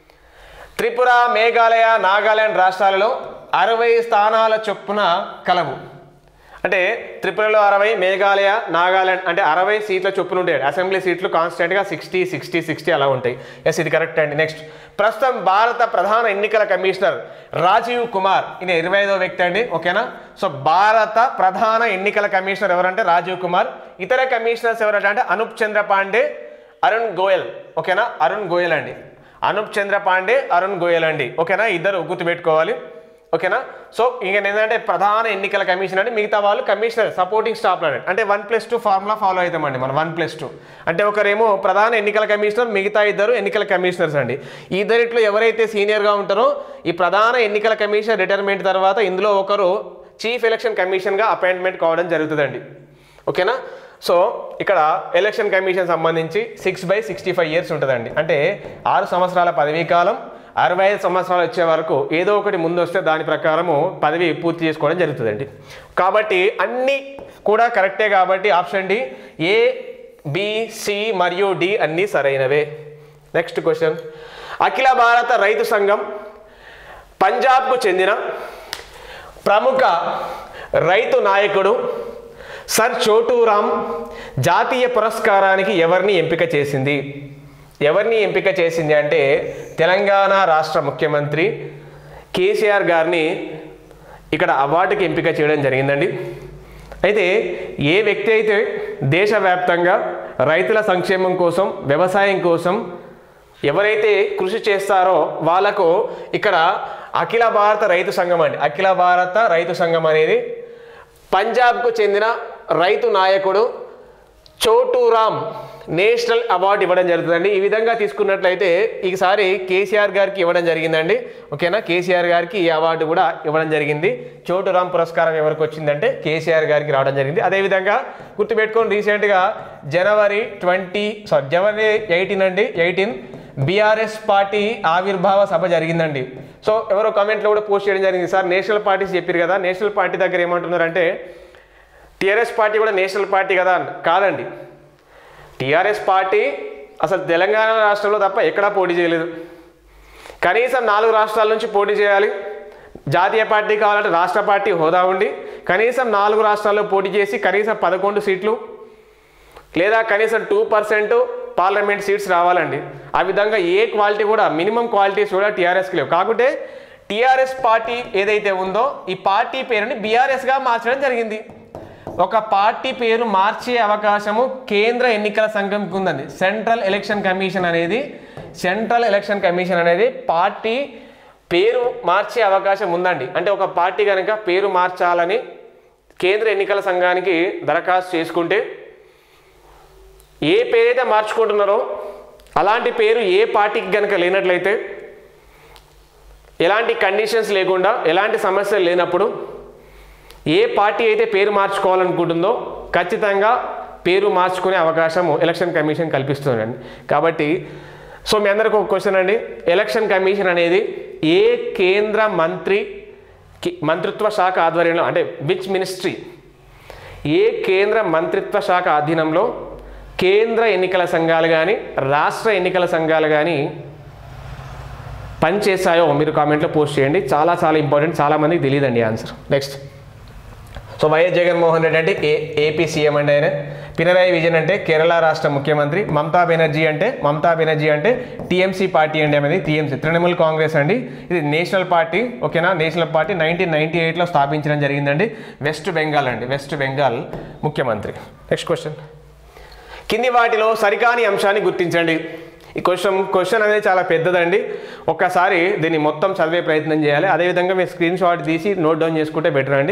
Speaker 1: త్రిపుర మేఘాలయ నాగాలాండ్ రాష్ట్రాలలో అరవై స్థానాల చొప్పున కలవు అంటే త్రిపురలో అరవై మేఘాలయ నాగాలాండ్ అంటే అరవై సీట్ల చొప్పున ఉంటాయి అసెంబ్లీ సీట్లు కాన్స్టెంట్గా సిక్స్టీ సిక్స్టీ సిక్స్టీ అలా ఉంటాయి ఎస్ ఇది కరెక్ట్ అండి నెక్స్ట్ ప్రస్తుతం భారత ప్రధాన ఎన్నికల కమిషనర్ రాజీవ్ కుమార్ ఈయన ఇరవై ఐదో వ్యక్తి అండి ఓకేనా సో భారత ప్రధాన ఎన్నికల కమిషనర్ ఎవరంటే రాజీవ్ కుమార్ ఇతర కమిషనర్స్ ఎవరంటే అంటే అనూప్ చంద్ర పాండే అరుణ్ గోయల్ ఓకేనా అరుణ్ గోయల్ అండి అనూప్ చంద్ర పాండే అరుణ్ గోయల్ అండి ఓకేనా ఇద్దరు గుర్తుపెట్టుకోవాలి ఓకేనా సో ఇంక ఏంటంటే ప్రధాన ఎన్నికల కమిషన్ అంటే మిగతా వాళ్ళు కమిషనర్ సపోర్టింగ్ స్టాఫ్ అన్నట్టు అంటే one plus two formula follow అవుతామండి మనం వన్ ప్లస్ టూ అంటే ఒకరేమో ప్రధాన ఎన్నికల కమిషనర్ మిగతా ఇద్దరు ఎన్నికల కమిషనర్స్ అండి ఈ ఇద్దరిట్లో ఎవరైతే సీనియర్గా ఉంటారో ఈ ప్రధాన ఎన్నికల కమిషన్ రిటైర్మెంట్ తర్వాత ఇందులో ఒకరు చీఫ్ ఎలక్షన్ కమిషన్గా అపాయింట్మెంట్ కావడం జరుగుతుందండి ఓకేనా సో ఇక్కడ ఎలక్షన్ కమిషన్ సంబంధించి six by sixty five years ఉంటుందండి అంటే ఆరు సంవత్సరాల పదవీ కాలం అరవై ఐదు సంవత్సరాలు వచ్చే వరకు ఏదో ఒకటి ముందు వస్తే దాని ప్రకారము పదవి పూర్తి చేసుకోవడం జరుగుతుందండి కాబట్టి అన్నీ కూడా కరెక్టే కాబట్టి option D A B C మరియు డి అన్నీ సరైనవే నెక్స్ట్ క్వశ్చన్ అఖిల భారత రైతు సంఘం పంజాబ్కు చెందిన ప్రముఖ రైతు నాయకుడు సర్ చోటూరామ్ జాతీయ పురస్కారానికి ఎవరిని ఎంపిక చేసింది ఎవరిని ఎంపిక చేసింది అంటే తెలంగాణ రాష్ట్ర ముఖ్యమంత్రి కేసీఆర్ గారిని ఇక్కడ అవార్డుకి ఎంపిక చేయడం జరిగిందండి అయితే ఏ వ్యక్తి అయితే దేశవ్యాప్తంగా రైతుల సంక్షేమం కోసం వ్యవసాయం కోసం ఎవరైతే కృషి చేస్తారో వాళ్ళకు ఇక్కడ అఖిల భారత రైతు సంఘం అండి అఖిల భారత రైతు సంఘం అనేది పంజాబ్కు చెందిన రైతు నాయకుడు చోటూరామ్ నేషనల్ అవార్డు ఇవ్వడం జరుగుతుందండి ఈ విధంగా తీసుకున్నట్లయితే ఈసారి కేసీఆర్ గారికి ఇవ్వడం జరిగిందండి ఓకేనా కేసీఆర్ గారికి ఈ అవార్డు కూడా ఇవ్వడం జరిగింది చోటురామ్ పురస్కారం ఎవరికి వచ్చిందంటే కేసీఆర్ గారికి రావడం జరిగింది అదేవిధంగా గుర్తుపెట్టుకొని రీసెంట్గా జనవరి ట్వంటీ సారీ జనవరి ఎయిటీన్ అండి ఎయిటీన్ బీఆర్ఎస్ పార్టీ ఆవిర్భావ సభ జరిగిందండి సో ఎవరో కామెంట్లో కూడా పోస్ట్ చేయడం జరిగింది సార్ నేషనల్ పార్టీస్ చెప్పారు కదా నేషనల్ పార్టీ దగ్గర ఏమంటున్నారంటే టీఆర్ఎస్ పార్టీ కూడా నేషనల్ పార్టీ కదా అని కాదండి టీఆర్ఎస్ పార్టీ అసలు తెలంగాణ రాష్ట్రంలో తప్ప ఎక్కడా పోటీ చేయలేదు కనీసం నాలుగు రాష్ట్రాల నుంచి పోటీ చేయాలి జాతీయ పార్టీ కావాలంటే రాష్ట్ర పార్టీ హోదా ఉండి కనీసం నాలుగు రాష్ట్రాల్లో పోటీ చేసి కనీసం పదకొండు సీట్లు లేదా కనీసం టూ పర్సెంట్ పార్లమెంట్ సీట్స్ రావాలండి ఆ విధంగా ఏ క్వాలిటీ కూడా మినిమం క్వాలిటీస్ కూడా టీఆర్ఎస్కి లేవు కాకుంటే టీఆర్ఎస్ పార్టీ ఏదైతే ఉందో ఈ పార్టీ పేరుని బీఆర్ఎస్గా మార్చడం జరిగింది ఒక పార్టీ పేరు మార్చే అవకాశము కేంద్ర ఎన్నికల సంఘంకి ఉందండి సెంట్రల్ ఎలక్షన్ కమిషన్ అనేది సెంట్రల్ ఎలక్షన్ కమిషన్ అనేది పార్టీ పేరు మార్చే అవకాశం ఉందండి అంటే ఒక పార్టీ కనుక పేరు మార్చాలని కేంద్ర ఎన్నికల సంఘానికి దరఖాస్తు చేసుకుంటే ఏ పేరైతే మార్చుకుంటున్నారో అలాంటి పేరు ఏ పార్టీకి కనుక లేనట్లయితే ఎలాంటి కండిషన్స్ లేకుండా ఎలాంటి సమస్యలు లేనప్పుడు ఏ పార్టీ అయితే పేరు మార్చుకోవాలనుకుంటుందో ఖచ్చితంగా పేరు మార్చుకునే అవకాశం ఎలక్షన్ కమిషన్ కల్పిస్తుందండి కాబట్టి సో మీ అందరికి ఒక క్వశ్చన్ అండి ఎలక్షన్ కమిషన్ అనేది ఏ కేంద్ర మంత్రి కి- మంత్రిత్వ శాఖ ఆధ్వర్యంలో అంటే విచ్ మినిస్ట్రీ ఏ కేంద్ర మంత్రిత్వ శాఖ అధీనంలో కేంద్ర ఎన్నికల సంఘాలు కానీ రాష్ట్ర ఎన్నికల సంఘాలు కానీ పనిచేస్తాయో మీరు కామెంట్లో పోస్ట్ చేయండి చాలా చాలా ఇంపార్టెంట్ చాలా మందికి తెలియదండి answer next so YS Jaganmohan Reddy అంటే ఏ ఏపీ సీఎం అండి ఆయన పినరాయి విజయన్ అంటే కేరళ రాష్ట్ర ముఖ్యమంత్రి మమతా బెనర్జీ అంటే మమతా బెనర్జీ అంటే టీఎంసీ పార్టీ అండి అనేది టీఎంసీ తృణమూల్ కాంగ్రెస్ అండి ఇది నేషనల్ పార్టీ ఓకేనా నేషనల్ పార్టీ నైన్టీన్ నైన్టీ ఎయిట్లో స్థాపించడం జరిగిందండి వెస్ట్ బెంగాల్ అండి వెస్ట్ బెంగాల్ ముఖ్యమంత్రి నెక్స్ట్ క్వశ్చన్ కింది వాటిలో సరికాని అంశాన్ని గుర్తించండి ఈ క్వశ్చన్ క్వశ్చన్ అనేది చాలా పెద్దదండి ఒక్కసారి దీన్ని మొత్తం చదివే ప్రయత్నం చేయాలి అదేవిధంగా మీరు స్క్రీన్ షాట్ తీసి నోట్ డౌన్ చేసుకుంటే బెటర్ అండి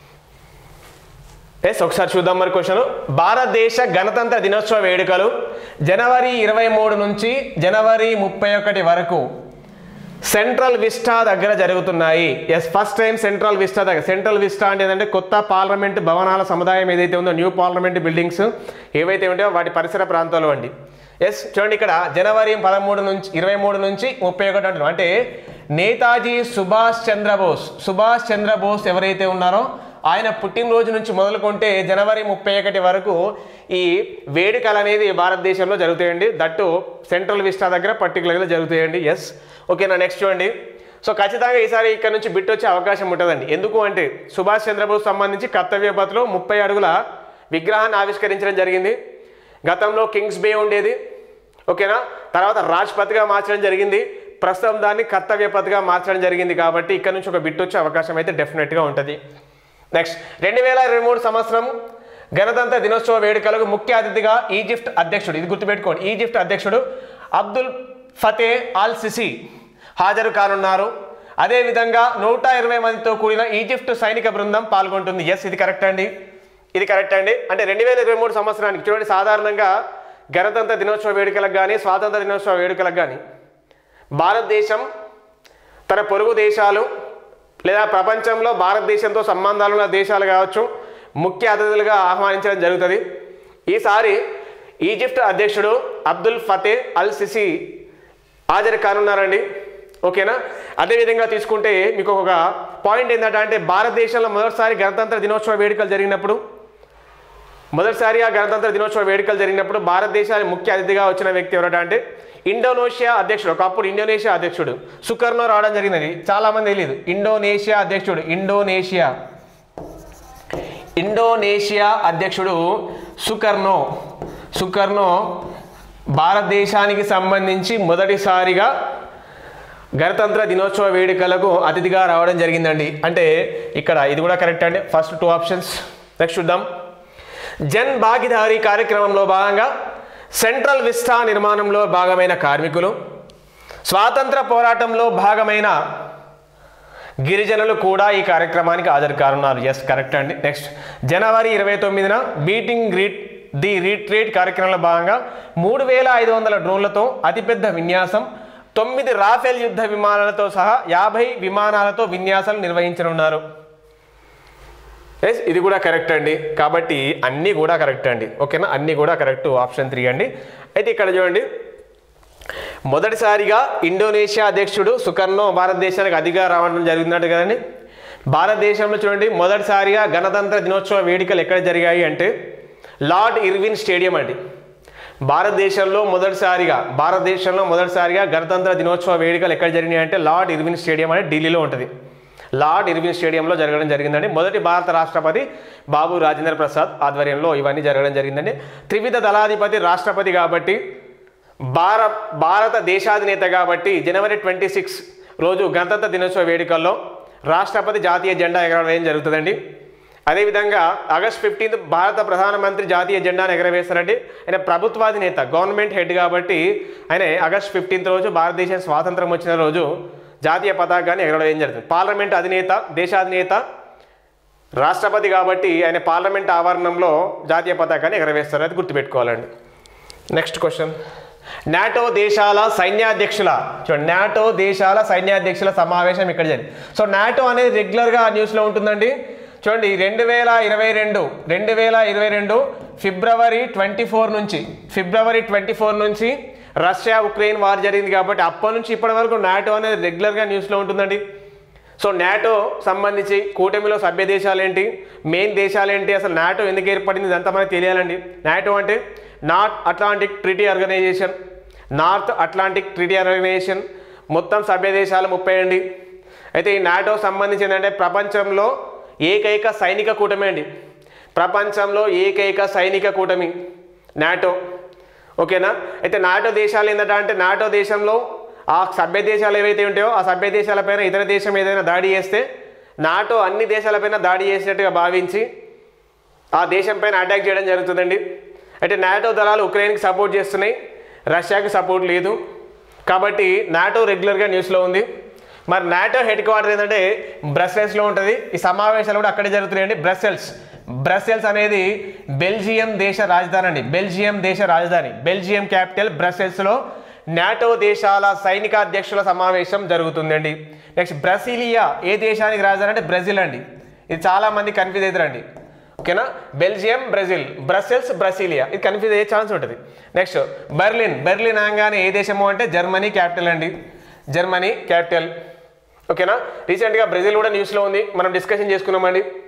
Speaker 1: ఎస్ ఒకసారి చూద్దాం మరి క్వశ్చన్ భారతదేశ గణతంత్ర దినోత్సవ వేడుకలు జనవరి ఇరవై మూడు నుంచి జనవరి ముప్పై ఒకటి వరకు సెంట్రల్ విస్టా దగ్గర జరుగుతున్నాయి yes first time central vista దగ్గర సెంట్రల్ విస్టా అంటే ఏంటంటే కొత్త పార్లమెంట్ భవనాల సముదాయం ఏదైతే ఉందో న్యూ పార్లమెంట్ బిల్డింగ్స్ ఏవైతే ఉంటాయో వాటి పరిసర ప్రాంతాల్లో అండి ఎస్ చూడండి ఇక్కడ జనవరి పదమూడు నుంచి ఇరవై మూడు నుంచి ముప్పై ఒకటి అంటున్నాం అంటే నేతాజీ సుభాష్ చంద్రబోస్ సుభాష్ చంద్రబోస్ ఎవరైతే ఉన్నారో ఆయన పుట్టినరోజు నుంచి మొదలుకుంటే జనవరి ముప్పై ఒకటి వరకు ఈ వేడుకలు అనేది భారతదేశంలో జరుగుతాయండి దట్టు సెంట్రల్ విస్టా దగ్గర పర్టికులర్గా జరుగుతాయండి ఎస్ ఓకేనా నెక్స్ట్ చూడండి సో ఖచ్చితంగా ఈసారి ఇక్కడ నుంచి బిట్ వచ్చే అవకాశం ఉంటుందండి ఎందుకు అంటే సుభాష్ చంద్రబోస్ సంబంధించి కర్తవ్య పథలో ముప్పై అడుగుల విగ్రహాన్ని ఆవిష్కరించడం జరిగింది గతంలో కింగ్స్ బే ఉండేది ఓకేనా తర్వాత రాజ్పథ్గా మార్చడం జరిగింది ప్రస్తుతం దాన్ని కర్తవ్య పథగా మార్చడం జరిగింది కాబట్టి ఇక్కడ నుంచి ఒక బిట్ వచ్చే అవకాశం అయితే డెఫినెట్గా ఉంటుంది నెక్స్ట్ రెండు వేల ఇరవై మూడు సంవత్సరం గణతంత్ర దినోత్సవ వేడుకలకు ముఖ్య అతిథిగా ఈజిప్ట్ అధ్యక్షుడు ఇది గుర్తుపెట్టుకోండి ఈజిప్ట్ అధ్యక్షుడు అబ్దుల్ ఫతే ఆల్ సిసి హాజరు కానున్నారు అదేవిధంగా నూట ఇరవై మందితో కూడిన ఈజిప్ట్ సైనిక బృందం పాల్గొంటుంది ఎస్ ఇది కరెక్ట్ అండి ఇది కరెక్ట్ అండి అంటే రెండు వేల ఇరవై మూడు సంవత్సరానికి చూడండి సాధారణంగా గణతంత్ర దినోత్సవ వేడుకలకు కానీ స్వాతంత్ర దినోత్సవ వేడుకలకు కానీ భారతదేశం తన పొరుగు దేశాలు లేదా ప్రపంచంలో భారతదేశంతో సంబంధాలు ఉన్న దేశాలు కావచ్చు ముఖ్య అతిథులుగా ఆహ్వానించడం జరుగుతుంది ఈసారి ఈజిప్ట్ అధ్యక్షుడు అబ్దుల్ ఫతే అల్ సిసి హాజరు కానున్నారండి ఓకేనా అదేవిధంగా తీసుకుంటే మీకు ఒక పాయింట్ ఏంటంటే అంటే భారతదేశంలో మొదటిసారి గణతంత్ర దినోత్సవ వేడుకలు జరిగినప్పుడు మొదటిసారిగా గణతంత్ర దినోత్సవ వేడుకలు జరిగినప్పుడు భారతదేశానికి ముఖ్య అతిథిగా వచ్చిన వ్యక్తి ఎవరట అంటే ఇండోనేషియా అధ్యక్షుడు ఒకప్పుడు ఇండోనేషియా అధ్యక్షుడు సుకర్నో రావడం జరిగినది చాలా మంది తెలియదు ఇండోనేషియా అధ్యక్షుడు ఇండోనేషియా ఇండోనేషియా అధ్యక్షుడు సుకర్నో సుకర్నో భారతదేశానికి సంబంధించి మొదటిసారిగా గణతంత్ర దినోత్సవ వేడుకలకు అతిథిగా రావడం జరిగిందండి అంటే ఇక్కడ ఇది కూడా కరెక్ట్ అండి ఫస్ట్ టూ ఆప్షన్స్ నెక్స్ట్ చూద్దాం జన్ భాగీదారీ కార్యక్రమంలో భాగంగా సెంట్రల్ విస్టా నిర్మాణంలో భాగమైన కార్మికులు స్వాతంత్ర పోరాటంలో భాగమైన గిరిజనులు కూడా ఈ కార్యక్రమానికి హాజరు కానున్నారు ఎస్ కరెక్ట్ అండి నెక్స్ట్ జనవరి ఇరవై తొమ్మిదిన బీటింగ్ రీట్ ది రీట్రీట్ కార్యక్రమంలో భాగంగా మూడు వేల ఐదు వందల డ్రోన్లతో అతిపెద్ద విన్యాసం తొమ్మిది రాఫెల్ యుద్ధ విమానాలతో సహా యాభై విమానాలతో విన్యాసాలు నిర్వహించనున్నారు ఎస్ ఇది కూడా కరెక్ట్ అండి కాబట్టి అన్నీ కూడా కరెక్ట్ అండి ఓకేనా అన్నీ కూడా కరెక్ట్ ఆప్షన్ త్రీ అండి అయితే ఇక్కడ చూడండి మొదటిసారిగా ఇండోనేషియా అధ్యక్షుడు సుకర్నో భారతదేశానికి అధిగా రావడం జరిగినట్టు కదండి భారతదేశంలో చూడండి మొదటిసారిగా గణతంత్ర దినోత్సవ వేడుకలు ఎక్కడ జరిగాయి అంటే లార్డ్ ఇర్విన్ స్టేడియం అండి భారతదేశంలో మొదటిసారిగా భారతదేశంలో మొదటిసారిగా గణతంత్ర దినోత్సవ వేడుకలు ఎక్కడ జరిగినాయి అంటే లార్డ్ ఇర్విన్ స్టేడియం అనేది ఢిల్లీలో ఉంటుంది లార్డ్ ఇర్విన్ స్టేడియంలో జరగడం జరిగిందండి మొదటి భారత రాష్ట్రపతి బాబు రాజేంద్ర ప్రసాద్ ఆధ్వర్యంలో ఇవన్నీ జరగడం జరిగిందండి త్రివిధ దళాధిపతి రాష్ట్రపతి కాబట్టి భార భారత దేశాధినేత కాబట్టి జనవరి ట్వంటీ సిక్స్ రోజు గణతంత్ర దినోత్సవ వేడుకల్లో రాష్ట్రపతి జాతీయ జెండా ఎగరవేయడం జరుగుతుందండి అదేవిధంగా ఆగస్ట్ ఫిఫ్టీన్త్ భారత ప్రధానమంత్రి జాతీయ జెండాను ఎగరవేస్తారండి ఆయన ప్రభుత్వాధినేత గవర్నమెంట్ హెడ్ కాబట్టి ఆయన ఆగస్ట్ ఫిఫ్టీన్త్ రోజు భారతదేశం స్వాతంత్రం వచ్చిన రోజు జాతీయ పతాకాన్ని ఎగరవేయడం జరుగుతుంది పార్లమెంట్ అధినేత దేశాధినేత రాష్ట్రపతి కాబట్టి ఆయన పార్లమెంట్ ఆవరణంలో జాతీయ పతాకాన్ని ఎగరవేస్తారు అది గుర్తుపెట్టుకోవాలండి నెక్స్ట్ క్వశ్చన్ నాటో దేశాల సైన్యాధ్యక్షుల చూడండి నాటో దేశాల సైన్యాధ్యక్షుల సమావేశం ఇక్కడ జరిగింది సో నాటో అనేది రెగ్యులర్గా న్యూస్లో ఉంటుందండి చూడండి రెండు వేల ఇరవై రెండు రెండు వేల ఇరవై రెండు ఫిబ్రవరి ట్వంటీ ఫోర్ నుంచి ఫిబ్రవరి ట్వంటీ ఫోర్ నుంచి రష్యా ఉక్రెయిన్ వార్ జరిగింది కాబట్టి అప్పటి నుంచి ఇప్పటి వరకు నాటో అనేది రెగ్యులర్గా న్యూస్లో ఉంటుందండి సో నాటో సంబంధించి కూటమిలో సభ్య దేశాలు ఏంటి మెయిన్ దేశాలు ఏంటి అసలు నాటో ఎందుకు ఏర్పడింది ఇదంతా మనకు తెలియాలండి నాటో అంటే north Atlantic treaty organisation north Atlantic treaty organisation మొత్తం సభ్య దేశాలు ముప్పై అండి అయితే ఈ నాటో సంబంధించి ఏంటంటే ప్రపంచంలో ఏకైక సైనిక కూటమి అండి ప్రపంచంలో ఏకైక సైనిక కూటమి నాటో ఓకేనా అయితే నాటో దేశాలు ఏంటంటే అంటే నాటో దేశంలో ఆ సభ్య దేశాలు ఏవైతే ఉంటాయో ఆ సభ్య దేశాలపైన ఇతర దేశం ఏదైనా దాడి చేస్తే నాటో అన్ని దేశాలపైన దాడి చేసినట్టుగా భావించి ఆ దేశం పైన అటాక్ చేయడం జరుగుతుందండి అయితే నాటో దళాలు ఉక్రెయిన్కి సపోర్ట్ చేస్తున్నాయి రష్యాకి సపోర్ట్ లేదు కాబట్టి నాటో రెగ్యులర్గా న్యూస్లో ఉంది మరి నాటో హెడ్ క్వార్టర్ ఏంటంటే బ్రసెల్స్లో ఉంటుంది ఈ సమావేశాలు కూడా అక్కడే జరుగుతున్నాయండి బ్రసెల్స్ బ్రసెల్స్ అనేది బెల్జియం దేశ రాజధాని అండి బెల్జియం దేశ రాజధాని బెల్జియం క్యాపిటల్ బ్రసెల్స్లో నాటో దేశాల సైనికాధ్యక్షుల సమావేశం జరుగుతుందండి నెక్స్ట్ బ్రసీలియా ఏ దేశానికి రాజధాని అంటే బ్రెజిల్ అండి ఇది చాలా మంది కన్ఫ్యూజ్ అవుతారండి ఓకేనా బెల్జియం బ్రెజిల్ బ్రసెల్స్ బ్రసీలియా ఇది కన్ఫ్యూజ్ అయ్యే ఛాన్స్ ఉంటుంది నెక్స్ట్ బెర్లిన్ బెర్లిన్ అనగానే ఏ దేశము అంటే జర్మనీ క్యాపిటల్ అండి జర్మనీ క్యాపిటల్ ఓకేనా రీసెంట్గా బ్రెజిల్ కూడా న్యూస్లో ఉంది మనం డిస్కషన్ చేసుకున్నామండి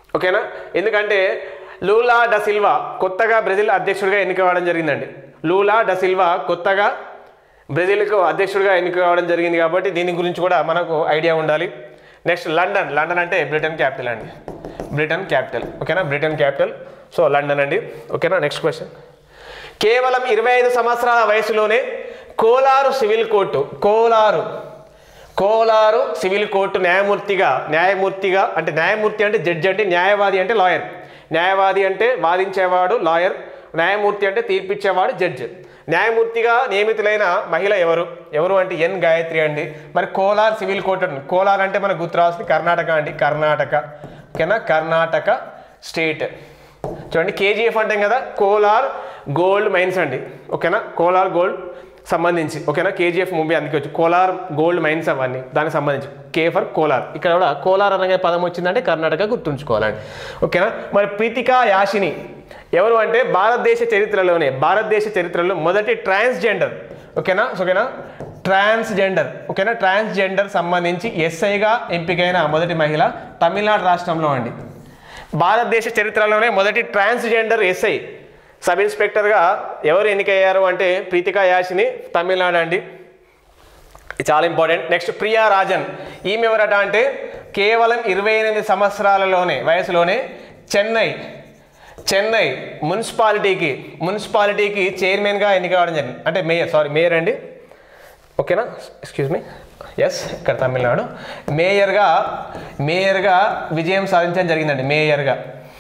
Speaker 1: ఓకేనా ఎందుకంటే లూలా డ సిల్వా కొత్తగా బ్రెజిల్ అధ్యక్షుడిగా ఎన్నిక కావడం జరిగిందండి లూలా డ సిల్వా కొత్తగా బ్రెజిల్కు అధ్యక్షుడిగా ఎన్నిక కావడం జరిగింది కాబట్టి దీని గురించి కూడా మనకు ఐడియా ఉండాలి నెక్స్ట్ లండన్ లండన్ అంటే బ్రిటన్ క్యాపిటల్ అండి బ్రిటన్ క్యాపిటల్ ఓకేనా బ్రిటన్ క్యాపిటల్ సో లండన్ అండి ఓకేనా నెక్స్ట్ క్వశ్చన్ కేవలం ఇరవై ఐదు సంవత్సరాల వయసులోనే Kolar civil court Kolar Kolar civil court న్యాయమూర్తిగా న్యాయమూర్తిగా అంటే న్యాయమూర్తి అంటే జడ్జి అంటే న్యాయవాది అంటే లాయర్ న్యాయవాది అంటే వాదించేవాడు లాయర్ న్యాయమూర్తి అంటే తీర్పిచ్చేవాడు జడ్జి న్యాయమూర్తిగా నియమితులైన మహిళ ఎవరు ఎవరు అంటే ఎన్ గాయత్రి అండి మరి కోలార్ సివిల్ కోర్టు అండి కోలార్ అంటే మనకు గుర్తు రావాల్సింది కర్ణాటక అండి కర్ణాటక ఓకేనా కర్ణాటక స్టేట్ చూడండి కేజీఎఫ్ అంటాం కదా కోలార్ గోల్డ్ మైన్స్ అండి ఓకేనా కోలార్ గోల్డ్ సంబంధించి ఓకేనా కేజీఎఫ్ మూవీ అందుకే వచ్చి కోలార్ గోల్డ్ మైన్స్ అవన్నీ దానికి సంబంధించి కే ఫర్ కోలార్ ఇక్కడ కూడా కోలార్ అనగా పదం వచ్చిందంటే కర్ణాటక గుర్తుంచుకోవాలండి ఓకేనా మరి ప్రీతికా యాషిని ఎవరు అంటే భారతదేశ చరిత్రలోనే భారతదేశ చరిత్రలో మొదటి ట్రాన్స్జెండర్ ఓకేనా ఓకేనా ట్రాన్స్జెండర్ ఓకేనా ట్రాన్స్జెండర్ సంబంధించి ఎస్ఐగా ఎంపికైన మొదటి మహిళ తమిళనాడు రాష్ట్రంలో అండి భారతదేశ చరిత్రలోనే మొదటి ట్రాన్స్జెండర్ ఎస్ఐ సబ్ ఇన్స్పెక్టర్గా ఎవరు ఎన్నికయ్యారు అంటే ప్రీతికా యాషిని తమిళనాడు అండి ఇది చాలా ఇంపార్టెంట్ నెక్స్ట్ ప్రియా రాజన్ ఈమె ఎవరట అంటే కేవలం ఇరవై ఎనిమిది సంవత్సరాలలోనే వయసులోనే చెన్నై చెన్నై మున్సిపాలిటీకి మున్సిపాలిటీకి చైర్మన్గా ఎన్నిక కావడం జరిగింది అంటే మేయర్ సారీ మేయర్ అండి ఓకేనా ఎక్స్క్యూజ్ మీ ఎస్ ఇక్కడ తమిళనాడు మేయర్గా మేయర్గా విజయం సాధించడం జరిగిందండి మేయర్గా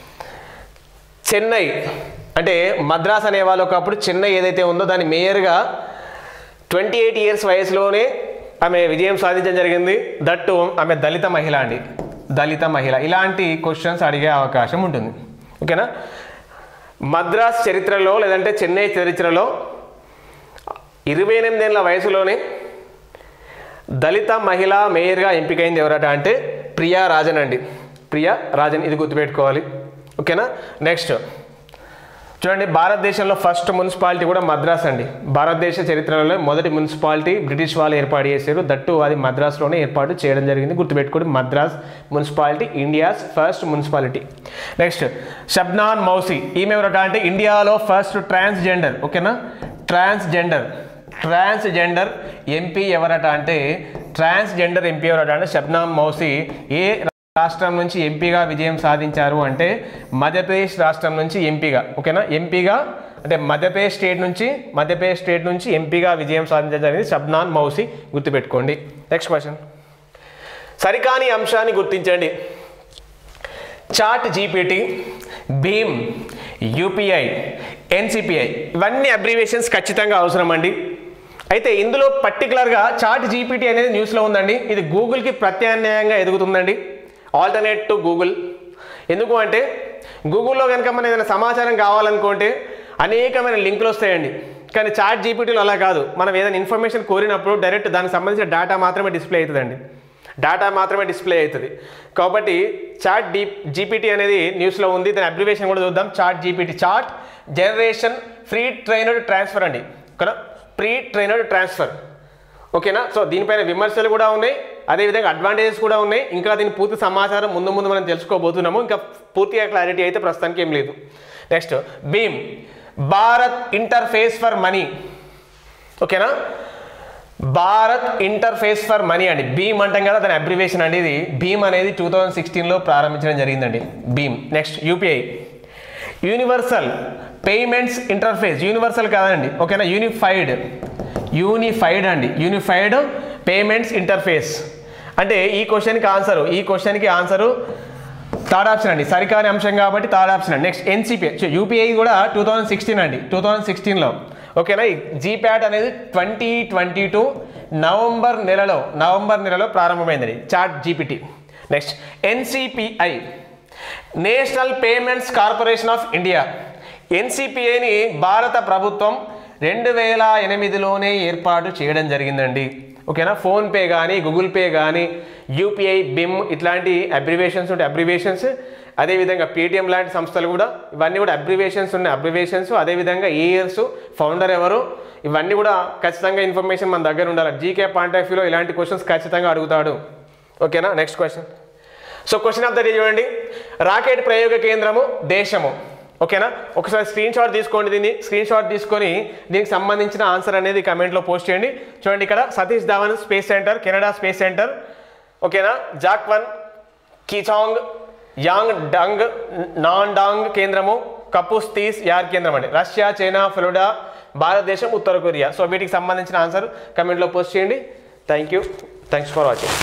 Speaker 1: చెన్నై అంటే మద్రాస్ అనే వాళ్ళు ఒకప్పుడు చెన్నై ఏదైతే ఉందో దాని మేయర్గా ట్వంటీ ఎయిట్ ఇయర్స్ వయసులోనే ఆమె విజయం సాధించడం జరిగింది దట్టు ఆమె దళిత మహిళ అండి దళిత మహిళ ఇలాంటి క్వశ్చన్స్ అడిగే అవకాశం ఉంటుంది ఓకేనా మద్రాస్ చరిత్రలో లేదంటే చెన్నై చరిత్రలో ఇరవై ఎనిమిదేళ్ళ వయసులోనే దళిత మహిళ మేయర్గా ఎంపికైంది ఎవరట అంటే ప్రియా రాజన్ అండి ప్రియా రాజన్ ఇది గుర్తుపెట్టుకోవాలి ఓకేనా నెక్స్ట్ చూడండి భారతదేశంలో ఫస్ట్ మున్సిపాలిటీ కూడా మద్రాస్ అండి భారతదేశ చరిత్రలో మొదటి మున్సిపాలిటీ బ్రిటిష్ వాళ్ళు ఏర్పాటు చేశారు దట్టు అది మద్రాస్లోనే ఏర్పాటు చేయడం జరిగింది గుర్తుపెట్టుకోండి Madras municipality India's first municipality next Shabnam Mausi ఈమె ఎవరట అంటే ఇండియాలో ఫస్ట్ ట్రాన్స్జెండర్ ఓకేనా ట్రాన్స్జెండర్ ట్రాన్స్జెండర్ ఎంపీ ఎవరట అంటే ట్రాన్స్జెండర్ ఎంపీ ఎవరట అంటే షబ్నామ్ మౌసి ఏ రాష్ట్రం నుంచి ఎంపీగా విజయం సాధించారు అంటే మధ్యప్రదేశ్ రాష్ట్రం నుంచి ఎంపీగా ఓకేనా ఎంపీగా అంటే మధ్యప్రదేశ్ స్టేట్ నుంచి మధ్యప్రదేశ్ స్టేట్ నుంచి ఎంపీగా విజయం సాధించడం జరిగింది షబ్నాన్ మౌసి గుర్తుపెట్టుకోండి నెక్స్ట్ క్వశ్చన్ సరికాని అంశాన్ని గుర్తించండి చాట్ జీపీటీ భీమ్ యూపీఐ ఎన్సిపిఐ ఇవన్నీ అబ్రివేషన్స్ ఖచ్చితంగా అవసరం అండి అయితే ఇందులో పర్టికులర్గా చాట్ జీపీటీ అనేది న్యూస్లో ఉందండి ఇది గూగుల్కి ప్రత్యామ్నాయంగా ఎదుగుతుందండి ఆల్టర్నేట్ టు గూగుల్ ఎందుకు అంటే గూగుల్లో కనుక మనం ఏదైనా సమాచారం కావాలనుకుంటే అనేకమైన లింకులు వస్తాయండి కానీ చాట్ జీపీటీలో అలా కాదు మనం ఏదైనా ఇన్ఫర్మేషన్ కోరినప్పుడు డైరెక్ట్ దానికి సంబంధించిన డేటా మాత్రమే డిస్ప్లే అవుతుందండి డేటా మాత్రమే డిస్ప్లే అవుతుంది కాబట్టి చాట్ డీ జీపీటీ అనేది న్యూస్లో ఉంది దాని అబ్రివేషన్ కూడా చూద్దాం chat GPT chat generation free trained transfer అండి ఓకేనా ప్రీ ట్రైనడ్ ట్రాన్స్ఫర్ ఓకేనా సో దీనిపైన విమర్శలు కూడా ఉన్నాయి అదేవిధంగా అడ్వాంటేజెస్ కూడా ఉన్నాయి ఇంకా దీని పూర్తి సమాచారం ముందు ముందు మనం తెలుసుకోబోతున్నాము ఇంకా పూర్తిగా క్లారిటీ అయితే ప్రస్తుతానికి ఏం లేదు నెక్స్ట్ భీమ్ భారత్ ఇంటర్ఫేస్ ఫర్ మనీ ఓకేనా భారత్ ఇంటర్ఫేస్ ఫర్ మనీ అండి భీమ్ అంటాం కదా దాని అబ్రివేషన్ అండి ఇది భీమ్ అనేది టూ థౌజండ్ సిక్స్టీన్లో ప్రారంభించడం జరిగిందండి భీమ్ next UPI universal payments interface universal కాదండి ఓకేనా యూనిఫైడ్ యూనిఫైడ్ అండి యూనిఫైడ్ పేమెంట్స్ ఇంటర్ఫేస్ అంటే ఈ క్వశ్చన్కి ఆన్సరు ఈ క్వశ్చన్కి ఆన్సరు థర్డ్ ఆప్షన్ అండి సరికాని అంశం కాబట్టి థర్డ్ ఆప్షన్ అండి నెక్స్ట్ ఎన్సిపిఐ యూపీఐ కూడా టూ థౌజండ్ సిక్స్టీన్ అండి టూ థౌజండ్ సిక్స్టీన్లో ఓకేనా ఈ జీప్యాట్ అనేది ట్వంటీ ట్వంటీ టూ నవంబర్ నెలలో నవంబర్ నెలలో ప్రారంభమైందండి chat GPT next NCPI national payments corporation of India ఎన్సిపిఐని భారత ప్రభుత్వం రెండు వేల ఎనిమిదిలోనే ఏర్పాటు చేయడం జరిగిందండి ఓకేనా ఫోన్పే కానీ గూగుల్ పే కానీ యూపీఐ బిమ్ ఇట్లాంటి అబ్రివేషన్స్ ఉంటాయి అబ్రివేషన్స్ అదేవిధంగా పేటిఎం లాంటి సంస్థలు కూడా ఇవన్నీ కూడా అబ్రివేషన్స్ ఉన్నాయి అబ్రివేషన్స్ అదేవిధంగా ఏ ఇయర్స్ ఫౌండర్ ఎవరు ఇవన్నీ కూడా ఖచ్చితంగా ఇన్ఫర్మేషన్ మన దగ్గర ఉండాలి జీకే పాయింట్ ఆఫ్ వ్యూలో ఇలాంటి క్వశ్చన్స్ ఖచ్చితంగా అడుగుతాడు ఓకేనా next question so question of the day చూడండి రాకెట్ ప్రయోగ కేంద్రము దేశము ఓకేనా ఒకసారి స్క్రీన్ షాట్ తీసుకోండి దీన్ని స్క్రీన్ షాట్ తీసుకొని దీనికి సంబంధించిన ఆన్సర్ అనేది కమెంట్లో పోస్ట్ చేయండి చూడండి ఇక్కడ Satish Dhawan space centre Canada space centre ఓకేనా జాక్ వన్ కిచాంగ్ యాంగ్ డంగ్ నాన్ డాంగ్ కేంద్రము కపుస్ తీస్ యార్ కేంద్రం అండి రష్యా చైనా ఫ్లోరిడా భారతదేశం ఉత్తర కొరియా సో వీటికి సంబంధించిన ఆన్సర్ కమెంట్లో పోస్ట్ చేయండి thank you thanks for watching